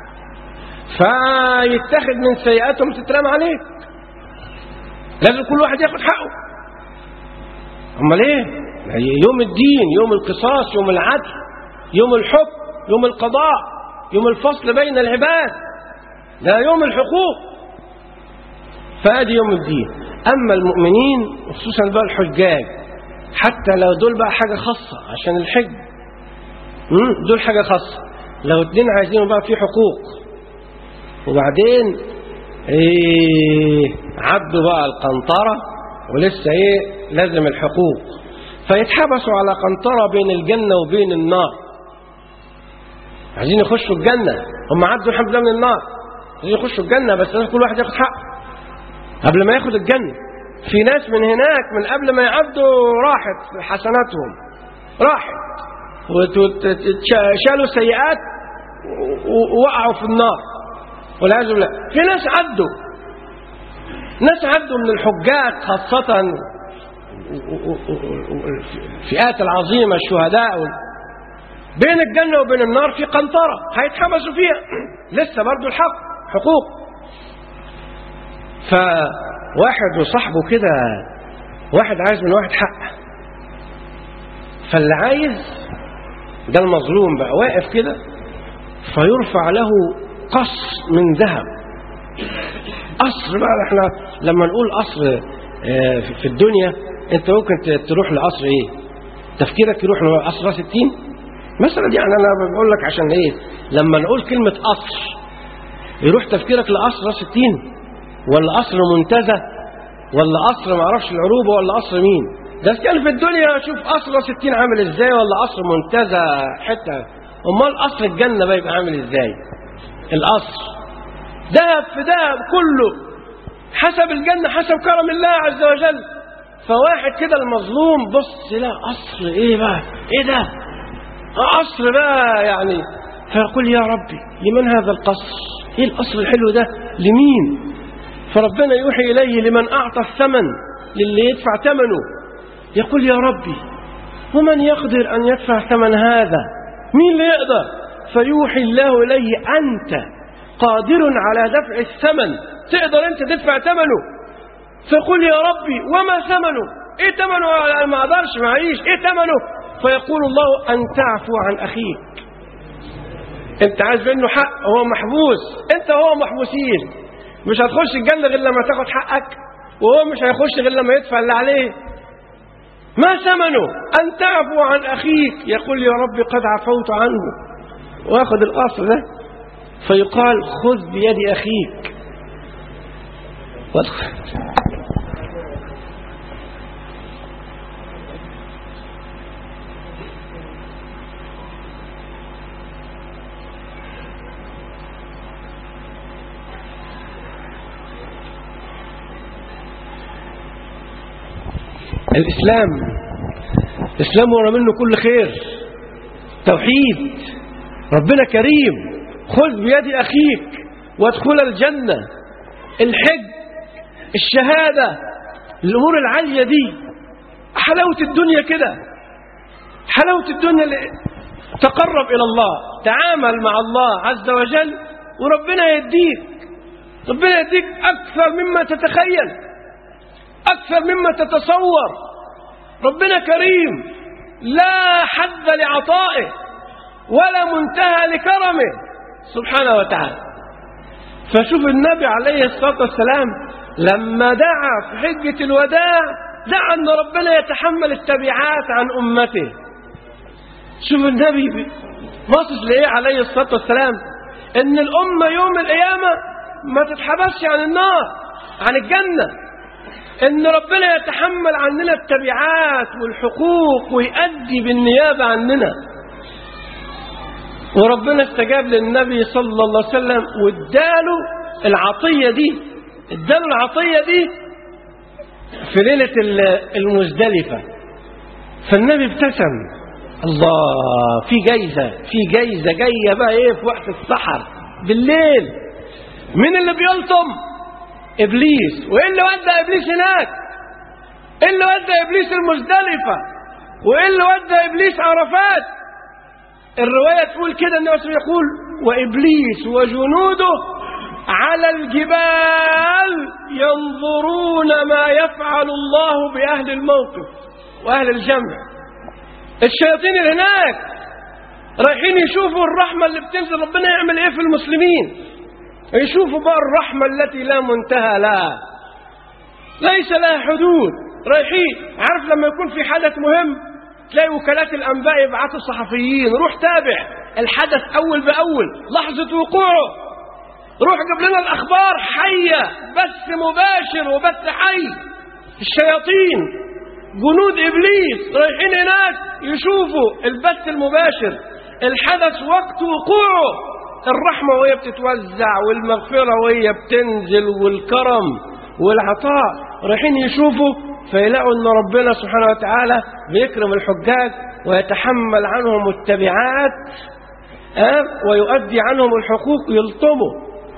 فيتخذ من سيئاتهم تترمى عليك لازم كل واحد ياخد حقه امال ايه يوم الدين يوم القصاص يوم العدل يوم الحكم يوم القضاء يوم الفصل بين العباد لا يوم الحقوق فادي يوم الدين اما المؤمنين خصوصا بقى الحجاج حتى لو دول بقى حاجه خاصه عشان الحج مم، دول حاجه خاصه لو اتنين عايزين بقى في حقوق وبعدين ايه عدوا بقى القنطره ولسه ايه لازم الحقوق فيتحبسوا على قنطره بين الجنه وبين النار عايزين يخشوا الجنه هم عدوا الحمد لله من النار عايزين يخشوا الجنه بس لازم كل واحد ياخد حقه قبل ما ياخد الجنة في ناس من هناك من قبل ما يعدوا راحت حسناتهم راحت وشالوا سيئات ووقعوا في النار والعياذ بالله في ناس عدوا ناس عدوا من الحجاج خاصة الفئات العظيمة الشهداء بين الجنة وبين النار في قنطرة هيتحبسوا فيها لسه برضو الحق حقوق فواحد وصاحبه كده واحد عايز من واحد حق فاللي عايز ده المظلوم بقى واقف كده فيرفع له قصر من ذهب قصر بقى احنا لما نقول قصر اه في الدنيا انت ممكن تروح لقصر ايه تفكيرك يروح لقصر راس التين مثلا يعني انا بقول لك عشان ايه لما نقول كلمه قصر يروح تفكيرك لقصر راس التين ولا قصر منتزه ولا قصر ما اعرفش العروبه ولا قصر مين ده كان في الدنيا شوف قصر 60 عامل ازاي ولا قصر منتزه حته امال قصر الجنه بقى يبقى عامل ازاي القصر دهب في دهب كله حسب الجنه حسب كرم الله عز وجل فواحد كده المظلوم بص لا قصر ايه بقى ايه ده قصر بقى يعني فيقول يا ربي لمن هذا القصر ايه القصر الحلو ده لمين فربنا يوحي إليه لمن أعطى الثمن للي يدفع ثمنه يقول يا ربي ومن يقدر أن يدفع ثمن هذا مين اللي يقدر فيوحي الله إليه أنت قادر على دفع الثمن تقدر أنت تدفع ثمنه فيقول يا ربي وما ثمنه ايه ثمنه انا ما اقدرش معيش ايه ثمنه فيقول الله ان تعفو عن اخيك انت عايز منه حق هو محبوس انت هو محبوسين مش هتخش الجنة غير لما تاخد حقك وهو مش هيخش غير لما يدفع اللي عليه ما ثمنه أن تعفو عن أخيك يقول يا رب قد عفوت عنه واخد القصر ده فيقال خذ بيد أخيك الإسلام الإسلام ورا منه كل خير توحيد ربنا كريم خذ بيد أخيك وادخل الجنة الحج الشهادة الأمور العالية دي حلاوة الدنيا كده حلاوة الدنيا اللي تقرب إلى الله تعامل مع الله عز وجل وربنا يديك ربنا يديك أكثر مما تتخيل أكثر مما تتصور ربنا كريم لا حد لعطائه ولا منتهى لكرمه سبحانه وتعالى فشوف النبي عليه الصلاة والسلام لما دعا في حجة الوداع دعا أن ربنا يتحمل التبعات عن أمته شوف النبي باصص لإيه عليه الصلاة والسلام إن الأمة يوم القيامة ما تتحبسش عن النار عن الجنة ان ربنا يتحمل عننا التبعات والحقوق ويؤدي بالنيابة عننا وربنا استجاب للنبي صلى الله عليه وسلم واداله العطية دي اداله العطية دي في ليلة المزدلفة فالنبي ابتسم الله في جايزة في جايزة جاية بقى ايه في وقت السحر بالليل مين اللي بيلطم ابليس وايه اللي ودى ابليس هناك ايه اللي ودى ابليس المزدلفه وايه اللي ودى ابليس عرفات الرواية تقول كده النبي صلى الله عليه وسلم يقول وإبليس وجنوده على الجبال ينظرون ما يفعل الله بأهل الموقف وأهل الجمع الشياطين اللي هناك رايحين يشوفوا الرحمة اللي بتنزل ربنا يعمل ايه في المسلمين يشوفوا بقى الرحمة التي لا منتهى لها ليس لها حدود رايحين عارف لما يكون في حدث مهم تلاقي وكالات الأنباء يبعثوا صحفيين روح تابع الحدث أول بأول لحظة وقوعه روح جاب لنا الأخبار حية بث مباشر وبث حي الشياطين جنود إبليس رايحين هناك يشوفوا البث المباشر الحدث وقت وقوعه الرحمة وهي بتتوزع والمغفرة وهي بتنزل والكرم والعطاء رايحين يشوفوا فيلاقوا ان ربنا سبحانه وتعالى بيكرم الحجاج ويتحمل عنهم التبعات أه؟ ويؤدي عنهم الحقوق يلطموا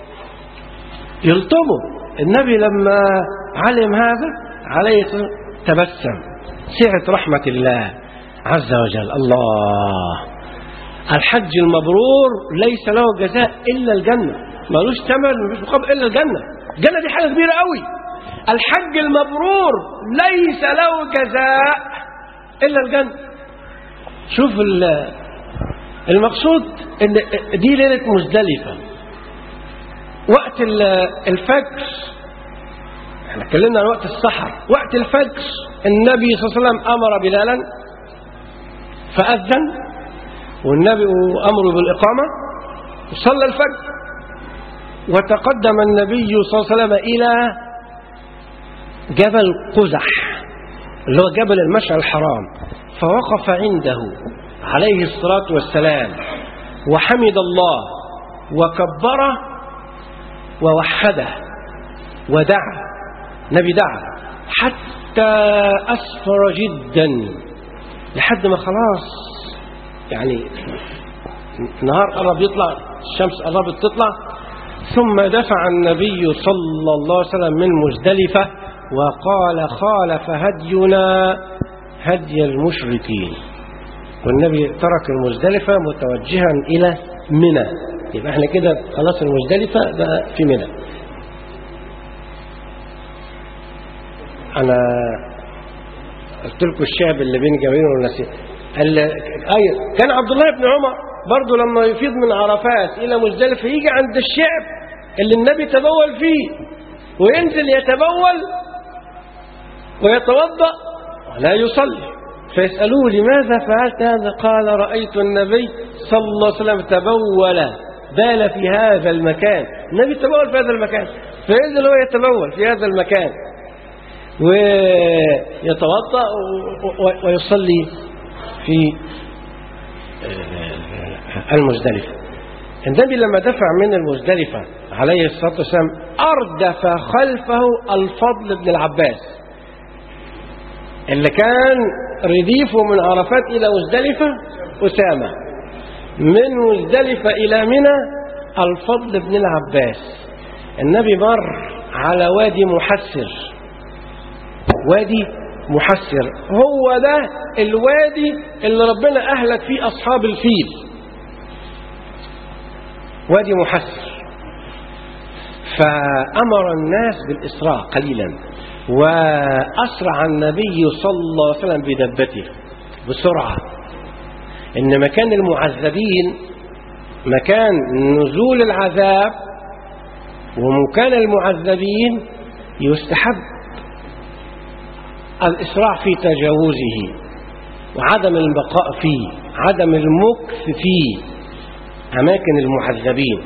يلطموا النبي لما علم هذا عليه تبسم سعة رحمة الله عز وجل الله الحج المبرور ليس له جزاء إلا الجنة ملوش ثمن مفيش مقابل إلا الجنة الجنة دي حاجة كبيرة قوي الحج المبرور ليس له جزاء إلا الجنة شوف المقصود ان دي ليلة مزدلفة وقت الفجر احنا اتكلمنا عن وقت السحر وقت الفجر النبي صلى الله عليه وسلم أمر بلالا فأذن والنبي أمره بالإقامة وصلى الفجر وتقدم النبي صلى الله عليه وسلم إلى جبل قزح اللي هو جبل المشعر الحرام فوقف عنده عليه الصلاة والسلام وحمد الله وكبره ووحده ودعا نبي دعا حتى أسفر جدا لحد ما خلاص يعني النهار قرب يطلع الشمس قربت تطلع ثم دفع النبي صلى الله عليه وسلم من مزدلفة وقال خالف هدينا هدي المشركين والنبي ترك المزدلفة متوجها إلى منى يبقى احنا كده خلاص المزدلفة بقى في منى أنا قلت لكم الشعب اللي بين جميل والنسيم أيوة كان عبد الله بن عمر برضه لما يفيض من عرفات إلى مزدلفة يجي عند الشعب اللي النبي تبول فيه وينزل يتبول ويتوضأ ولا يصلي فيسألوه لماذا فعلت هذا قال رأيت النبي صلى الله عليه وسلم تبول بال في هذا المكان النبي تبول في هذا المكان فينزل هو يتبول في هذا المكان ويتوضأ ويصلي في المزدلفة النبي لما دفع من المزدلفة عليه الصلاة والسلام أردف خلفه الفضل بن العباس اللي كان رديفه من عرفات إلى مزدلفة أسامة من مزدلفة إلى منى الفضل بن العباس النبي مر على وادي محسر وادي محسر هو ده الوادي اللي ربنا أهلك فيه أصحاب الفيل وادي محسر فأمر الناس بالإسراء قليلا وأسرع النبي صلى الله عليه وسلم بدبته بسرعة إن مكان المعذبين مكان نزول العذاب ومكان المعذبين يستحب الإسراع في تجاوزه وعدم البقاء فيه عدم المكث فيه أماكن المعذبين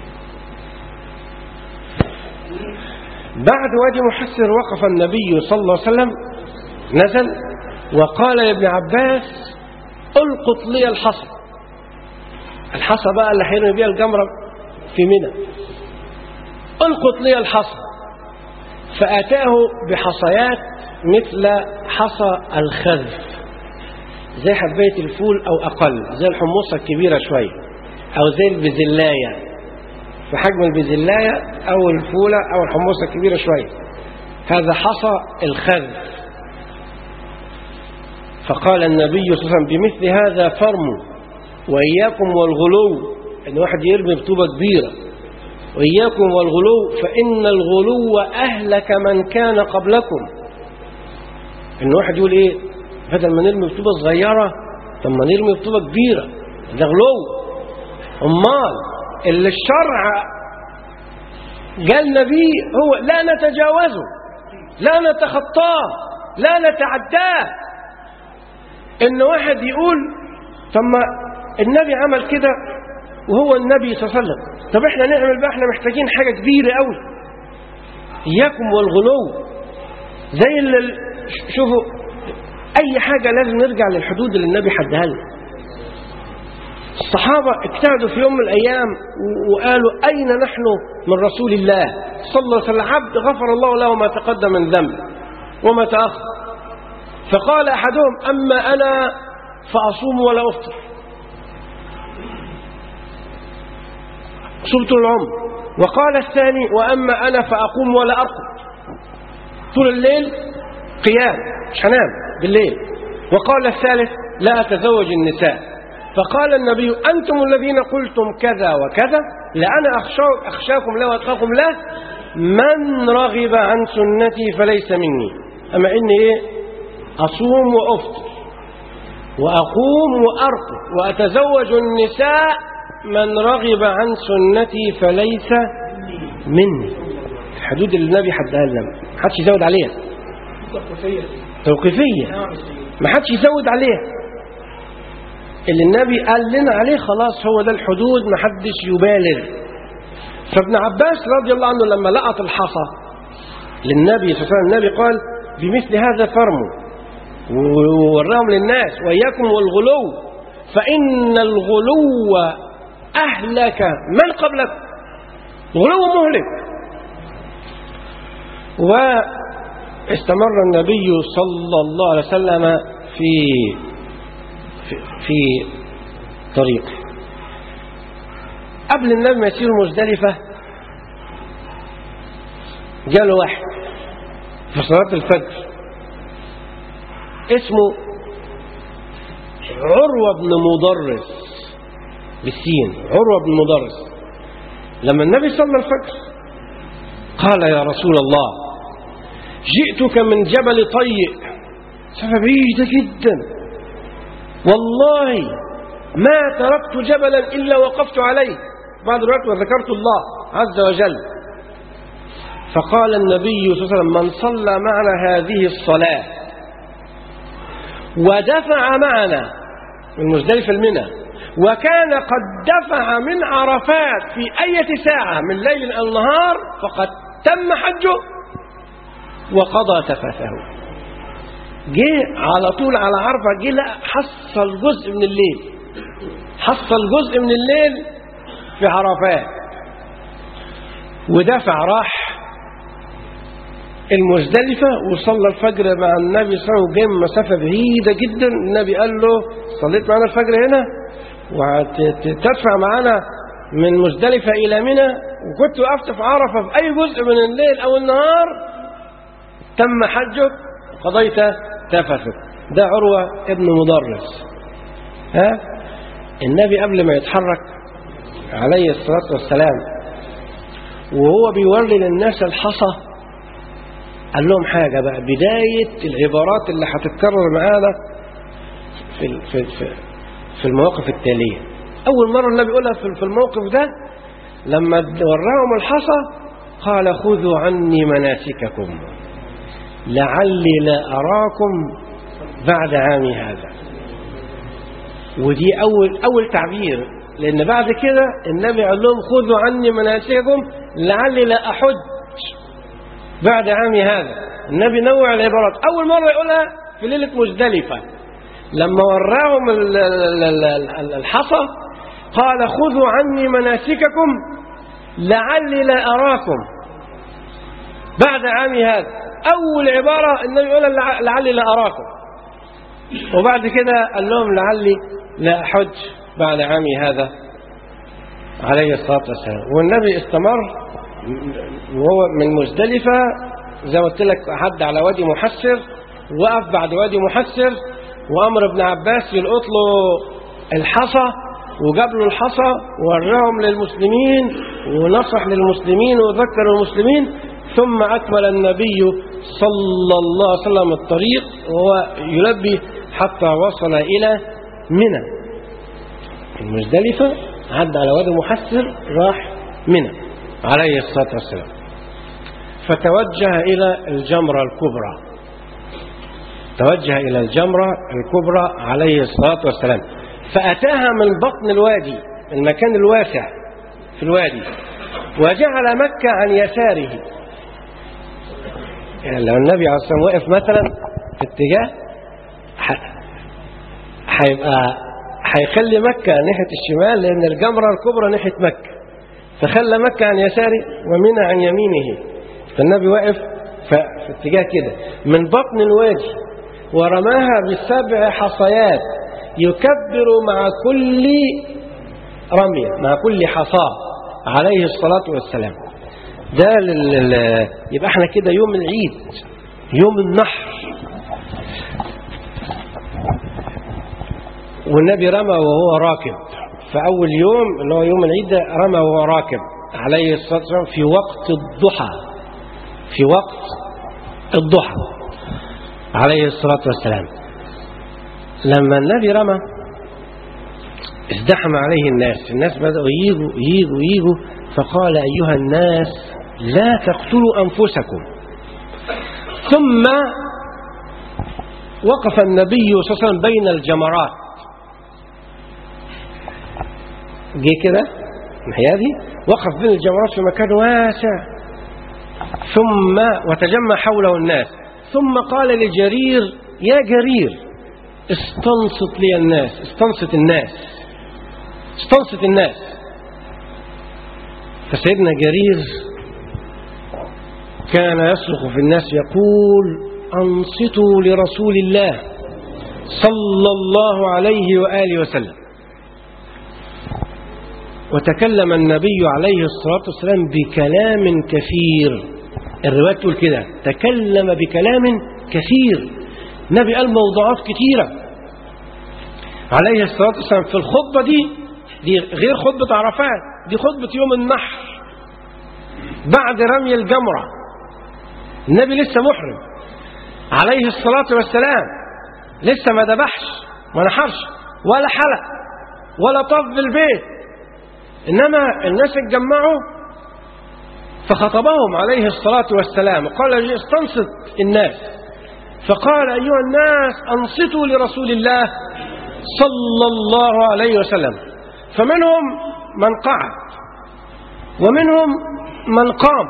بعد وادي محسر وقف النبي صلى الله عليه وسلم نزل وقال يا ابن عباس القط لي الحصى الحصى بقى اللي حيرمي بيها الجمرة في منى القط لي الحصى فأتاه بحصيات مثل حصى الخذف زي حباية الفول أو أقل زي الحمصة الكبيرة شوية أو زي البزلاية في حجم البزلاية أو الفولة أو الحمصة الكبيرة شوية هذا حصى الخذف فقال النبي صلى الله عليه وسلم بمثل هذا فرموا وإياكم والغلو إن واحد يرمي بطوبة كبيرة وإياكم والغلو فإن الغلو أهلك من كان قبلكم إن واحد يقول إيه بدل ما نرمي بطوبة صغيرة طب ما نرمي بطوبة كبيرة ده غلو أمال اللي الشرع قالنا بيه هو لا نتجاوزه لا نتخطاه لا نتعداه ان واحد يقول طب ما النبي عمل كده وهو النبي صلى الله عليه وسلم طب احنا نعمل بقى احنا محتاجين حاجه كبيره قوي اياكم والغلو زي اللي شوفوا اي حاجه لازم نرجع للحدود اللي النبي حدها لنا الصحابة اجتهدوا في يوم من الأيام وقالوا أين نحن من رسول الله صلى الله عليه وسلم عبد غفر الله له ما تقدم من ذنب وما تأخر فقال أحدهم أما أنا فأصوم ولا أفطر صمت العمر وقال الثاني وأما أنا فأقوم ولا أرقد طول الليل قيام مش هنام بالليل وقال الثالث لا أتزوج النساء فقال النبي أنتم الذين قلتم كذا وكذا لأنا أخشى أخشاكم له وأتقاكم له من رغب عن سنتي فليس مني أما إني إيه أصوم وأفطر وأقوم وأرقد وأتزوج النساء من رغب عن سنتي فليس مني الحدود اللي النبي حدها لنا ما حدش يزود عليها توقيفية ما حدش يزود عليها اللي النبي قال لنا عليه خلاص هو ده الحدود ما حدش يبالغ فابن عباس رضي الله عنه لما لقط الحصى للنبي صلى الله عليه وسلم النبي قال بمثل هذا فرموا ووراهم للناس وإياكم والغلو فإن الغلو أهلك من قبلكم غلو مهلك واستمر النبي صلى الله عليه وسلم في في, في طريق قبل النبي ما يسير مزدلفة جاله واحد في صلاة الفجر اسمه عروة بن مدرس بالسين عروة بن مدرس لما النبي صلى الفجر قال يا رسول الله جئتك من جبل طيء بعيدة جدا والله ما تركت جبلا إلا وقفت عليه بعد الوقت وذكرت الله عز وجل فقال النبي صلى الله عليه وسلم من صلى معنا هذه الصلاة ودفع معنا من مزدلفة المنى وكان قد دفع من عرفات في أي ساعة من ليل أو نهار فقد تم حجه وقضى تفثه جه على طول على عرفة جه لا حصل جزء من الليل حصل جزء من الليل في عرفات ودفع راح المزدلفة وصلى الفجر مع النبي صلى الله عليه وسلم جاي من مسافة بعيدة جدا النبي قال له صليت معنا الفجر هنا وتدفع معنا من مزدلفة إلى منى وكنت وقفت في عرفة في أي جزء من الليل أو النهار تم حجك وقضيت تفثك ده عروة ابن مدرس ها النبي قبل ما يتحرك عليه الصلاة والسلام وهو بيوري للناس الحصى قال لهم حاجة بقى بداية العبارات اللي هتتكرر معانا في في في في المواقف التالية أول مرة النبي يقولها في الموقف ده لما وراهم الحصى قال خذوا عني مناسككم لعلي لا أراكم بعد عامي هذا ودي أول أول تعبير لأن بعد كده النبي قال لهم خذوا عني مناسككم لعلي لا أحج بعد عامي هذا النبي نوع العبارات أول مرة يقولها في ليلة مزدلفة لما وراهم الحصى قال خذوا عني مناسككم لعلي لا أراكم بعد عامي هذا أول عبارة النبي يقولها لعلي لا أراكم وبعد كده قال لهم لعلي لا أحج بعد عامي هذا عليه الصلاة والسلام والنبي استمر وهو من مزدلفة زي ما قلت لك حد على وادي محسر وقف بعد وادي محسر وأمر ابن عباس يلقط له الحصى وجاب له الحصى ووراهم للمسلمين ونصح للمسلمين وذكر المسلمين ثم أكمل النبي صلى الله عليه وسلم الطريق وهو يلبي حتى وصل إلى منى المزدلفة عدى على وادي محسر راح منى عليه الصلاة والسلام فتوجه إلى الجمرة الكبرى توجه إلى الجمرة الكبرى عليه الصلاة والسلام فأتاها من بطن الوادي المكان الواسع في الوادي وجعل مكة عن يساره يعني لو النبي عليه الصلاة والسلام وقف مثلا في اتجاه ح- هيبقى هيخلي مكة ناحية الشمال لأن الجمرة الكبرى ناحية مكة فخلى مكة عن يساره ومنى عن يمينه فالنبي واقف ف- في اتجاه كده من بطن الوادي ورماها بسبع حصيات يكبر مع كل رمية مع كل حصاة عليه الصلاة والسلام ده لل... لل- يبقى احنا كده يوم العيد يوم النحر والنبي رمى وهو راكب فأول يوم اللي هو يوم العيد ده رمى وهو راكب عليه الصلاة والسلام في وقت الضحى في وقت الضحى عليه الصلاة والسلام لما النبي رمى ازدحم عليه الناس الناس بدأوا ييجوا ييجوا ييجوا فقال أيها الناس لا تقتلوا أنفسكم ثم وقف النبي صلى الله عليه وسلم بين الجمرات جه كده الناحية دي وقف بين الجمرات في مكان واسع ثم وتجمع حوله الناس ثم قال لجرير يا جرير استنصت لي الناس استنصت الناس استنصت الناس فسيدنا جرير كان يصرخ في الناس يقول أنصتوا لرسول الله صلى الله عليه وآله وسلم وتكلم النبي عليه الصلاة والسلام بكلام كثير الرواية تقول كده تكلم بكلام كثير النبي قال موضوعات كثيرة عليه الصلاة والسلام في الخطبة دي دي غير خطبة عرفات دي خطبة يوم النحر بعد رمي الجمرة النبي لسه محرم عليه الصلاة والسلام لسه ما ذبحش ما نحرش ولا حلق ولا طف بالبيت إنما الناس اتجمعوا فخطبهم عليه الصلاة والسلام قال استنصت الناس فقال أيها الناس أنصتوا لرسول الله صلى الله عليه وسلم فمنهم من قعد ومنهم من قام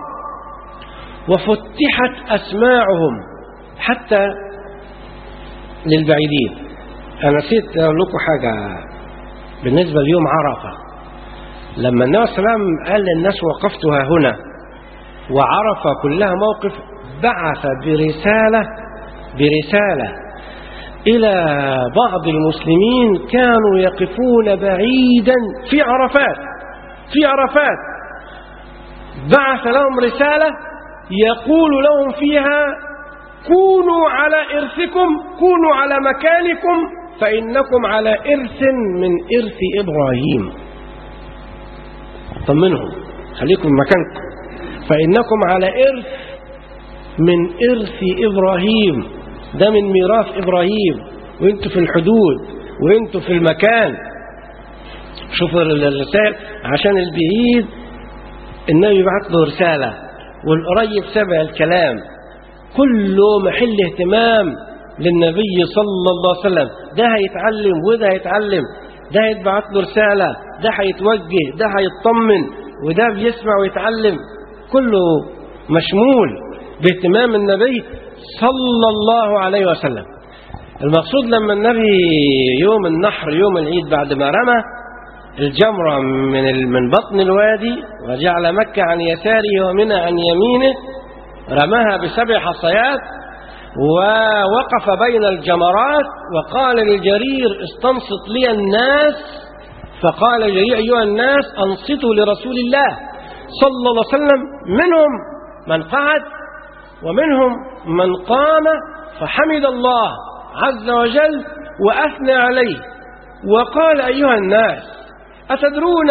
وفتحت أسماعهم حتى للبعيدين أنا نسيت أقول لكم حاجة بالنسبة ليوم عرفة لما النبي صلى الله عليه وسلم قال للناس وقفتها هنا وعرف كلها موقف بعث برسالة برسالة إلى بعض المسلمين كانوا يقفون بعيدا في عرفات في عرفات بعث لهم رسالة يقول لهم فيها كونوا على إرثكم كونوا على مكانكم فإنكم على إرث من إرث إبراهيم طمنهم خليكم مكانكم فإنكم على إرث من إرث إبراهيم ده من ميراث إبراهيم وانتوا في الحدود وانتوا في المكان شوفوا الرسالة عشان البعيد النبي يبعث له رسالة والقريب سمع الكلام كله محل اهتمام للنبي صلى الله عليه وسلم ده هيتعلم وده هيتعلم ده هيتبعت له رسالة ده هيتوجه ده هيطمن وده بيسمع ويتعلم كله مشمول باهتمام النبي صلى الله عليه وسلم المقصود لما النبي يوم النحر يوم العيد بعد ما رمى الجمرة من من بطن الوادي وجعل مكة عن يساره ومنى عن يمينه رماها بسبع حصيات ووقف بين الجمرات وقال للجرير استنصت لي الناس فقال جرير أيها الناس أنصتوا لرسول الله صلى الله عليه وسلم منهم من قعد ومنهم من قام فحمد الله عز وجل وأثنى عليه وقال أيها الناس أتدرون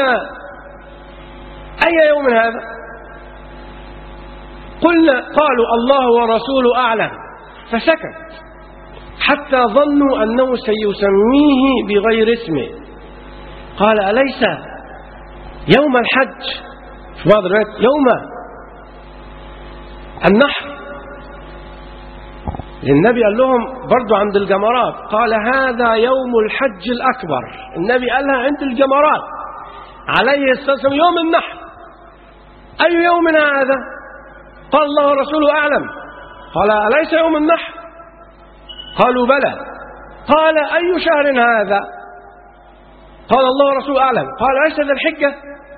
أي يوم هذا قلنا قالوا الله ورسوله أعلم فسكت حتى ظنوا أنه سيسميه بغير اسمه قال أليس يوم الحج في بعض الروايات يوم النحر النبي قال لهم برضو عند الجمرات قال هذا يوم الحج الأكبر النبي قالها عند الجمرات عليه الصلاة والسلام يوم النحر أي يوم هذا قال الله ورسوله أعلم قال أليس يوم النحر قالوا بلى قال أي شهر هذا قال الله ورسوله أعلم قال أليس ذا الحجة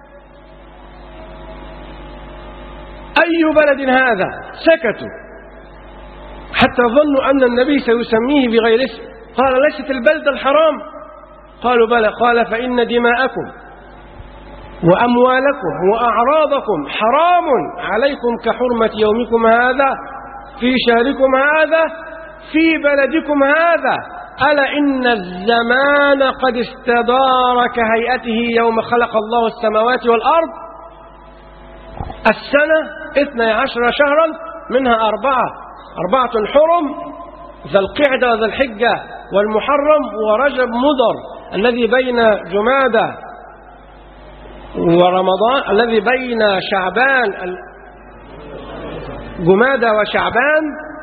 أي بلد هذا سكتوا حتى ظنوا أن النبي سيسميه بغير اسم قال ليست البلد الحرام قالوا بلى قال فإن دماءكم وأموالكم وأعراضكم حرام عليكم كحرمة يومكم هذا في شهركم هذا في بلدكم هذا ألا إن الزمان قد استدار كهيئته يوم خلق الله السماوات والأرض السنة اثنى عشر شهرا منها أربعة أربعة حرم ذا القعدة وذا الحجة والمحرم ورجب مضر الذي بين جمادة ورمضان الذي بين شعبان جمادة وشعبان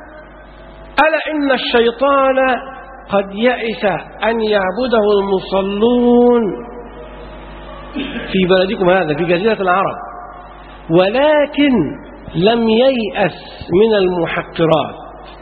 ألا إن الشيطان قد يئس أن يعبده المصلون في بلدكم هذا في جزيرة العرب ولكن لم ييأس من المحقرات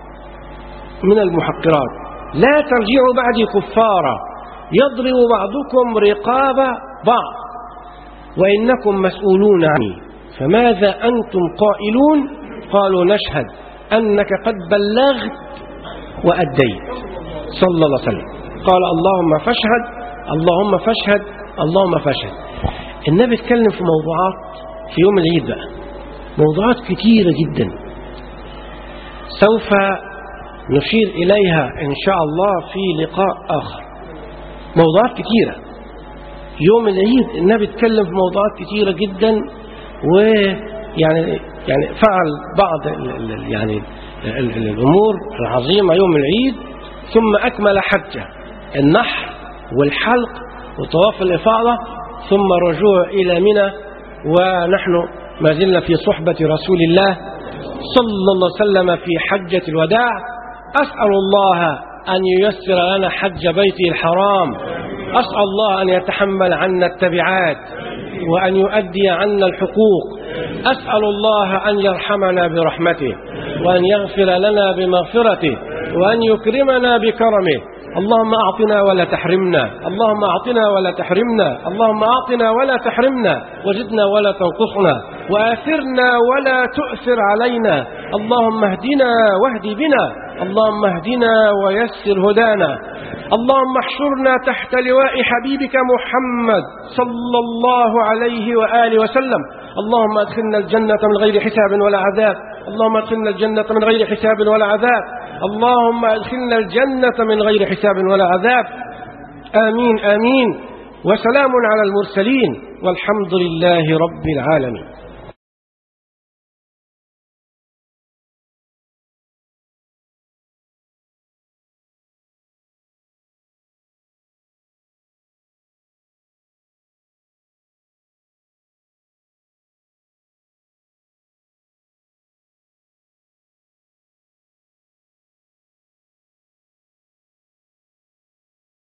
من المحقرات لا ترجعوا بعدي كفارا يضرب بعضكم رقاب بعض وإنكم مسؤولون عني فماذا أنتم قائلون قالوا نشهد أنك قد بلغت وأديت صلى الله عليه وسلم قال اللهم فاشهد اللهم فاشهد اللهم فاشهد النبي اتكلم في موضوعات في يوم العيد بقى موضوعات كتيرة جدا سوف نشير إليها إن شاء الله في لقاء آخر موضوعات كتيرة يوم العيد النبي اتكلم في موضوعات كتيرة جدا ويعني يعني فعل بعض ال ال يعني ال الأمور العظيمة يوم العيد ثم أكمل حجة النحر والحلق وطواف الإفاضة ثم الرجوع إلى منى ونحن ما زلنا في صحبة رسول الله صلى الله عليه وسلم في حجة الوداع أسأل الله أن ييسر لنا حج بيته الحرام أسأل الله أن يتحمل عنا التبعات وأن يؤدي عنا الحقوق أسأل الله أن يرحمنا برحمته وأن يغفر لنا بمغفرته وأن يكرمنا بكرمه اللهم أعطنا ولا تحرمنا اللهم أعطنا ولا تحرمنا اللهم أعطنا ولا تحرمنا وزدنا ولا تنقصنا وآثرنا ولا تؤثر علينا اللهم اهدنا واهد بنا اللهم اهدنا ويسر هدانا اللهم احشرنا تحت لواء حبيبك محمد صلى الله عليه وآله وسلم اللهم ادخلنا الجنة من غير حساب ولا عذاب اللهم ادخلنا الجنة من غير حساب ولا عذاب اللهم ادخلنا الجنة من غير حساب ولا عذاب آمين آمين وسلام على المرسلين والحمد لله رب العالمين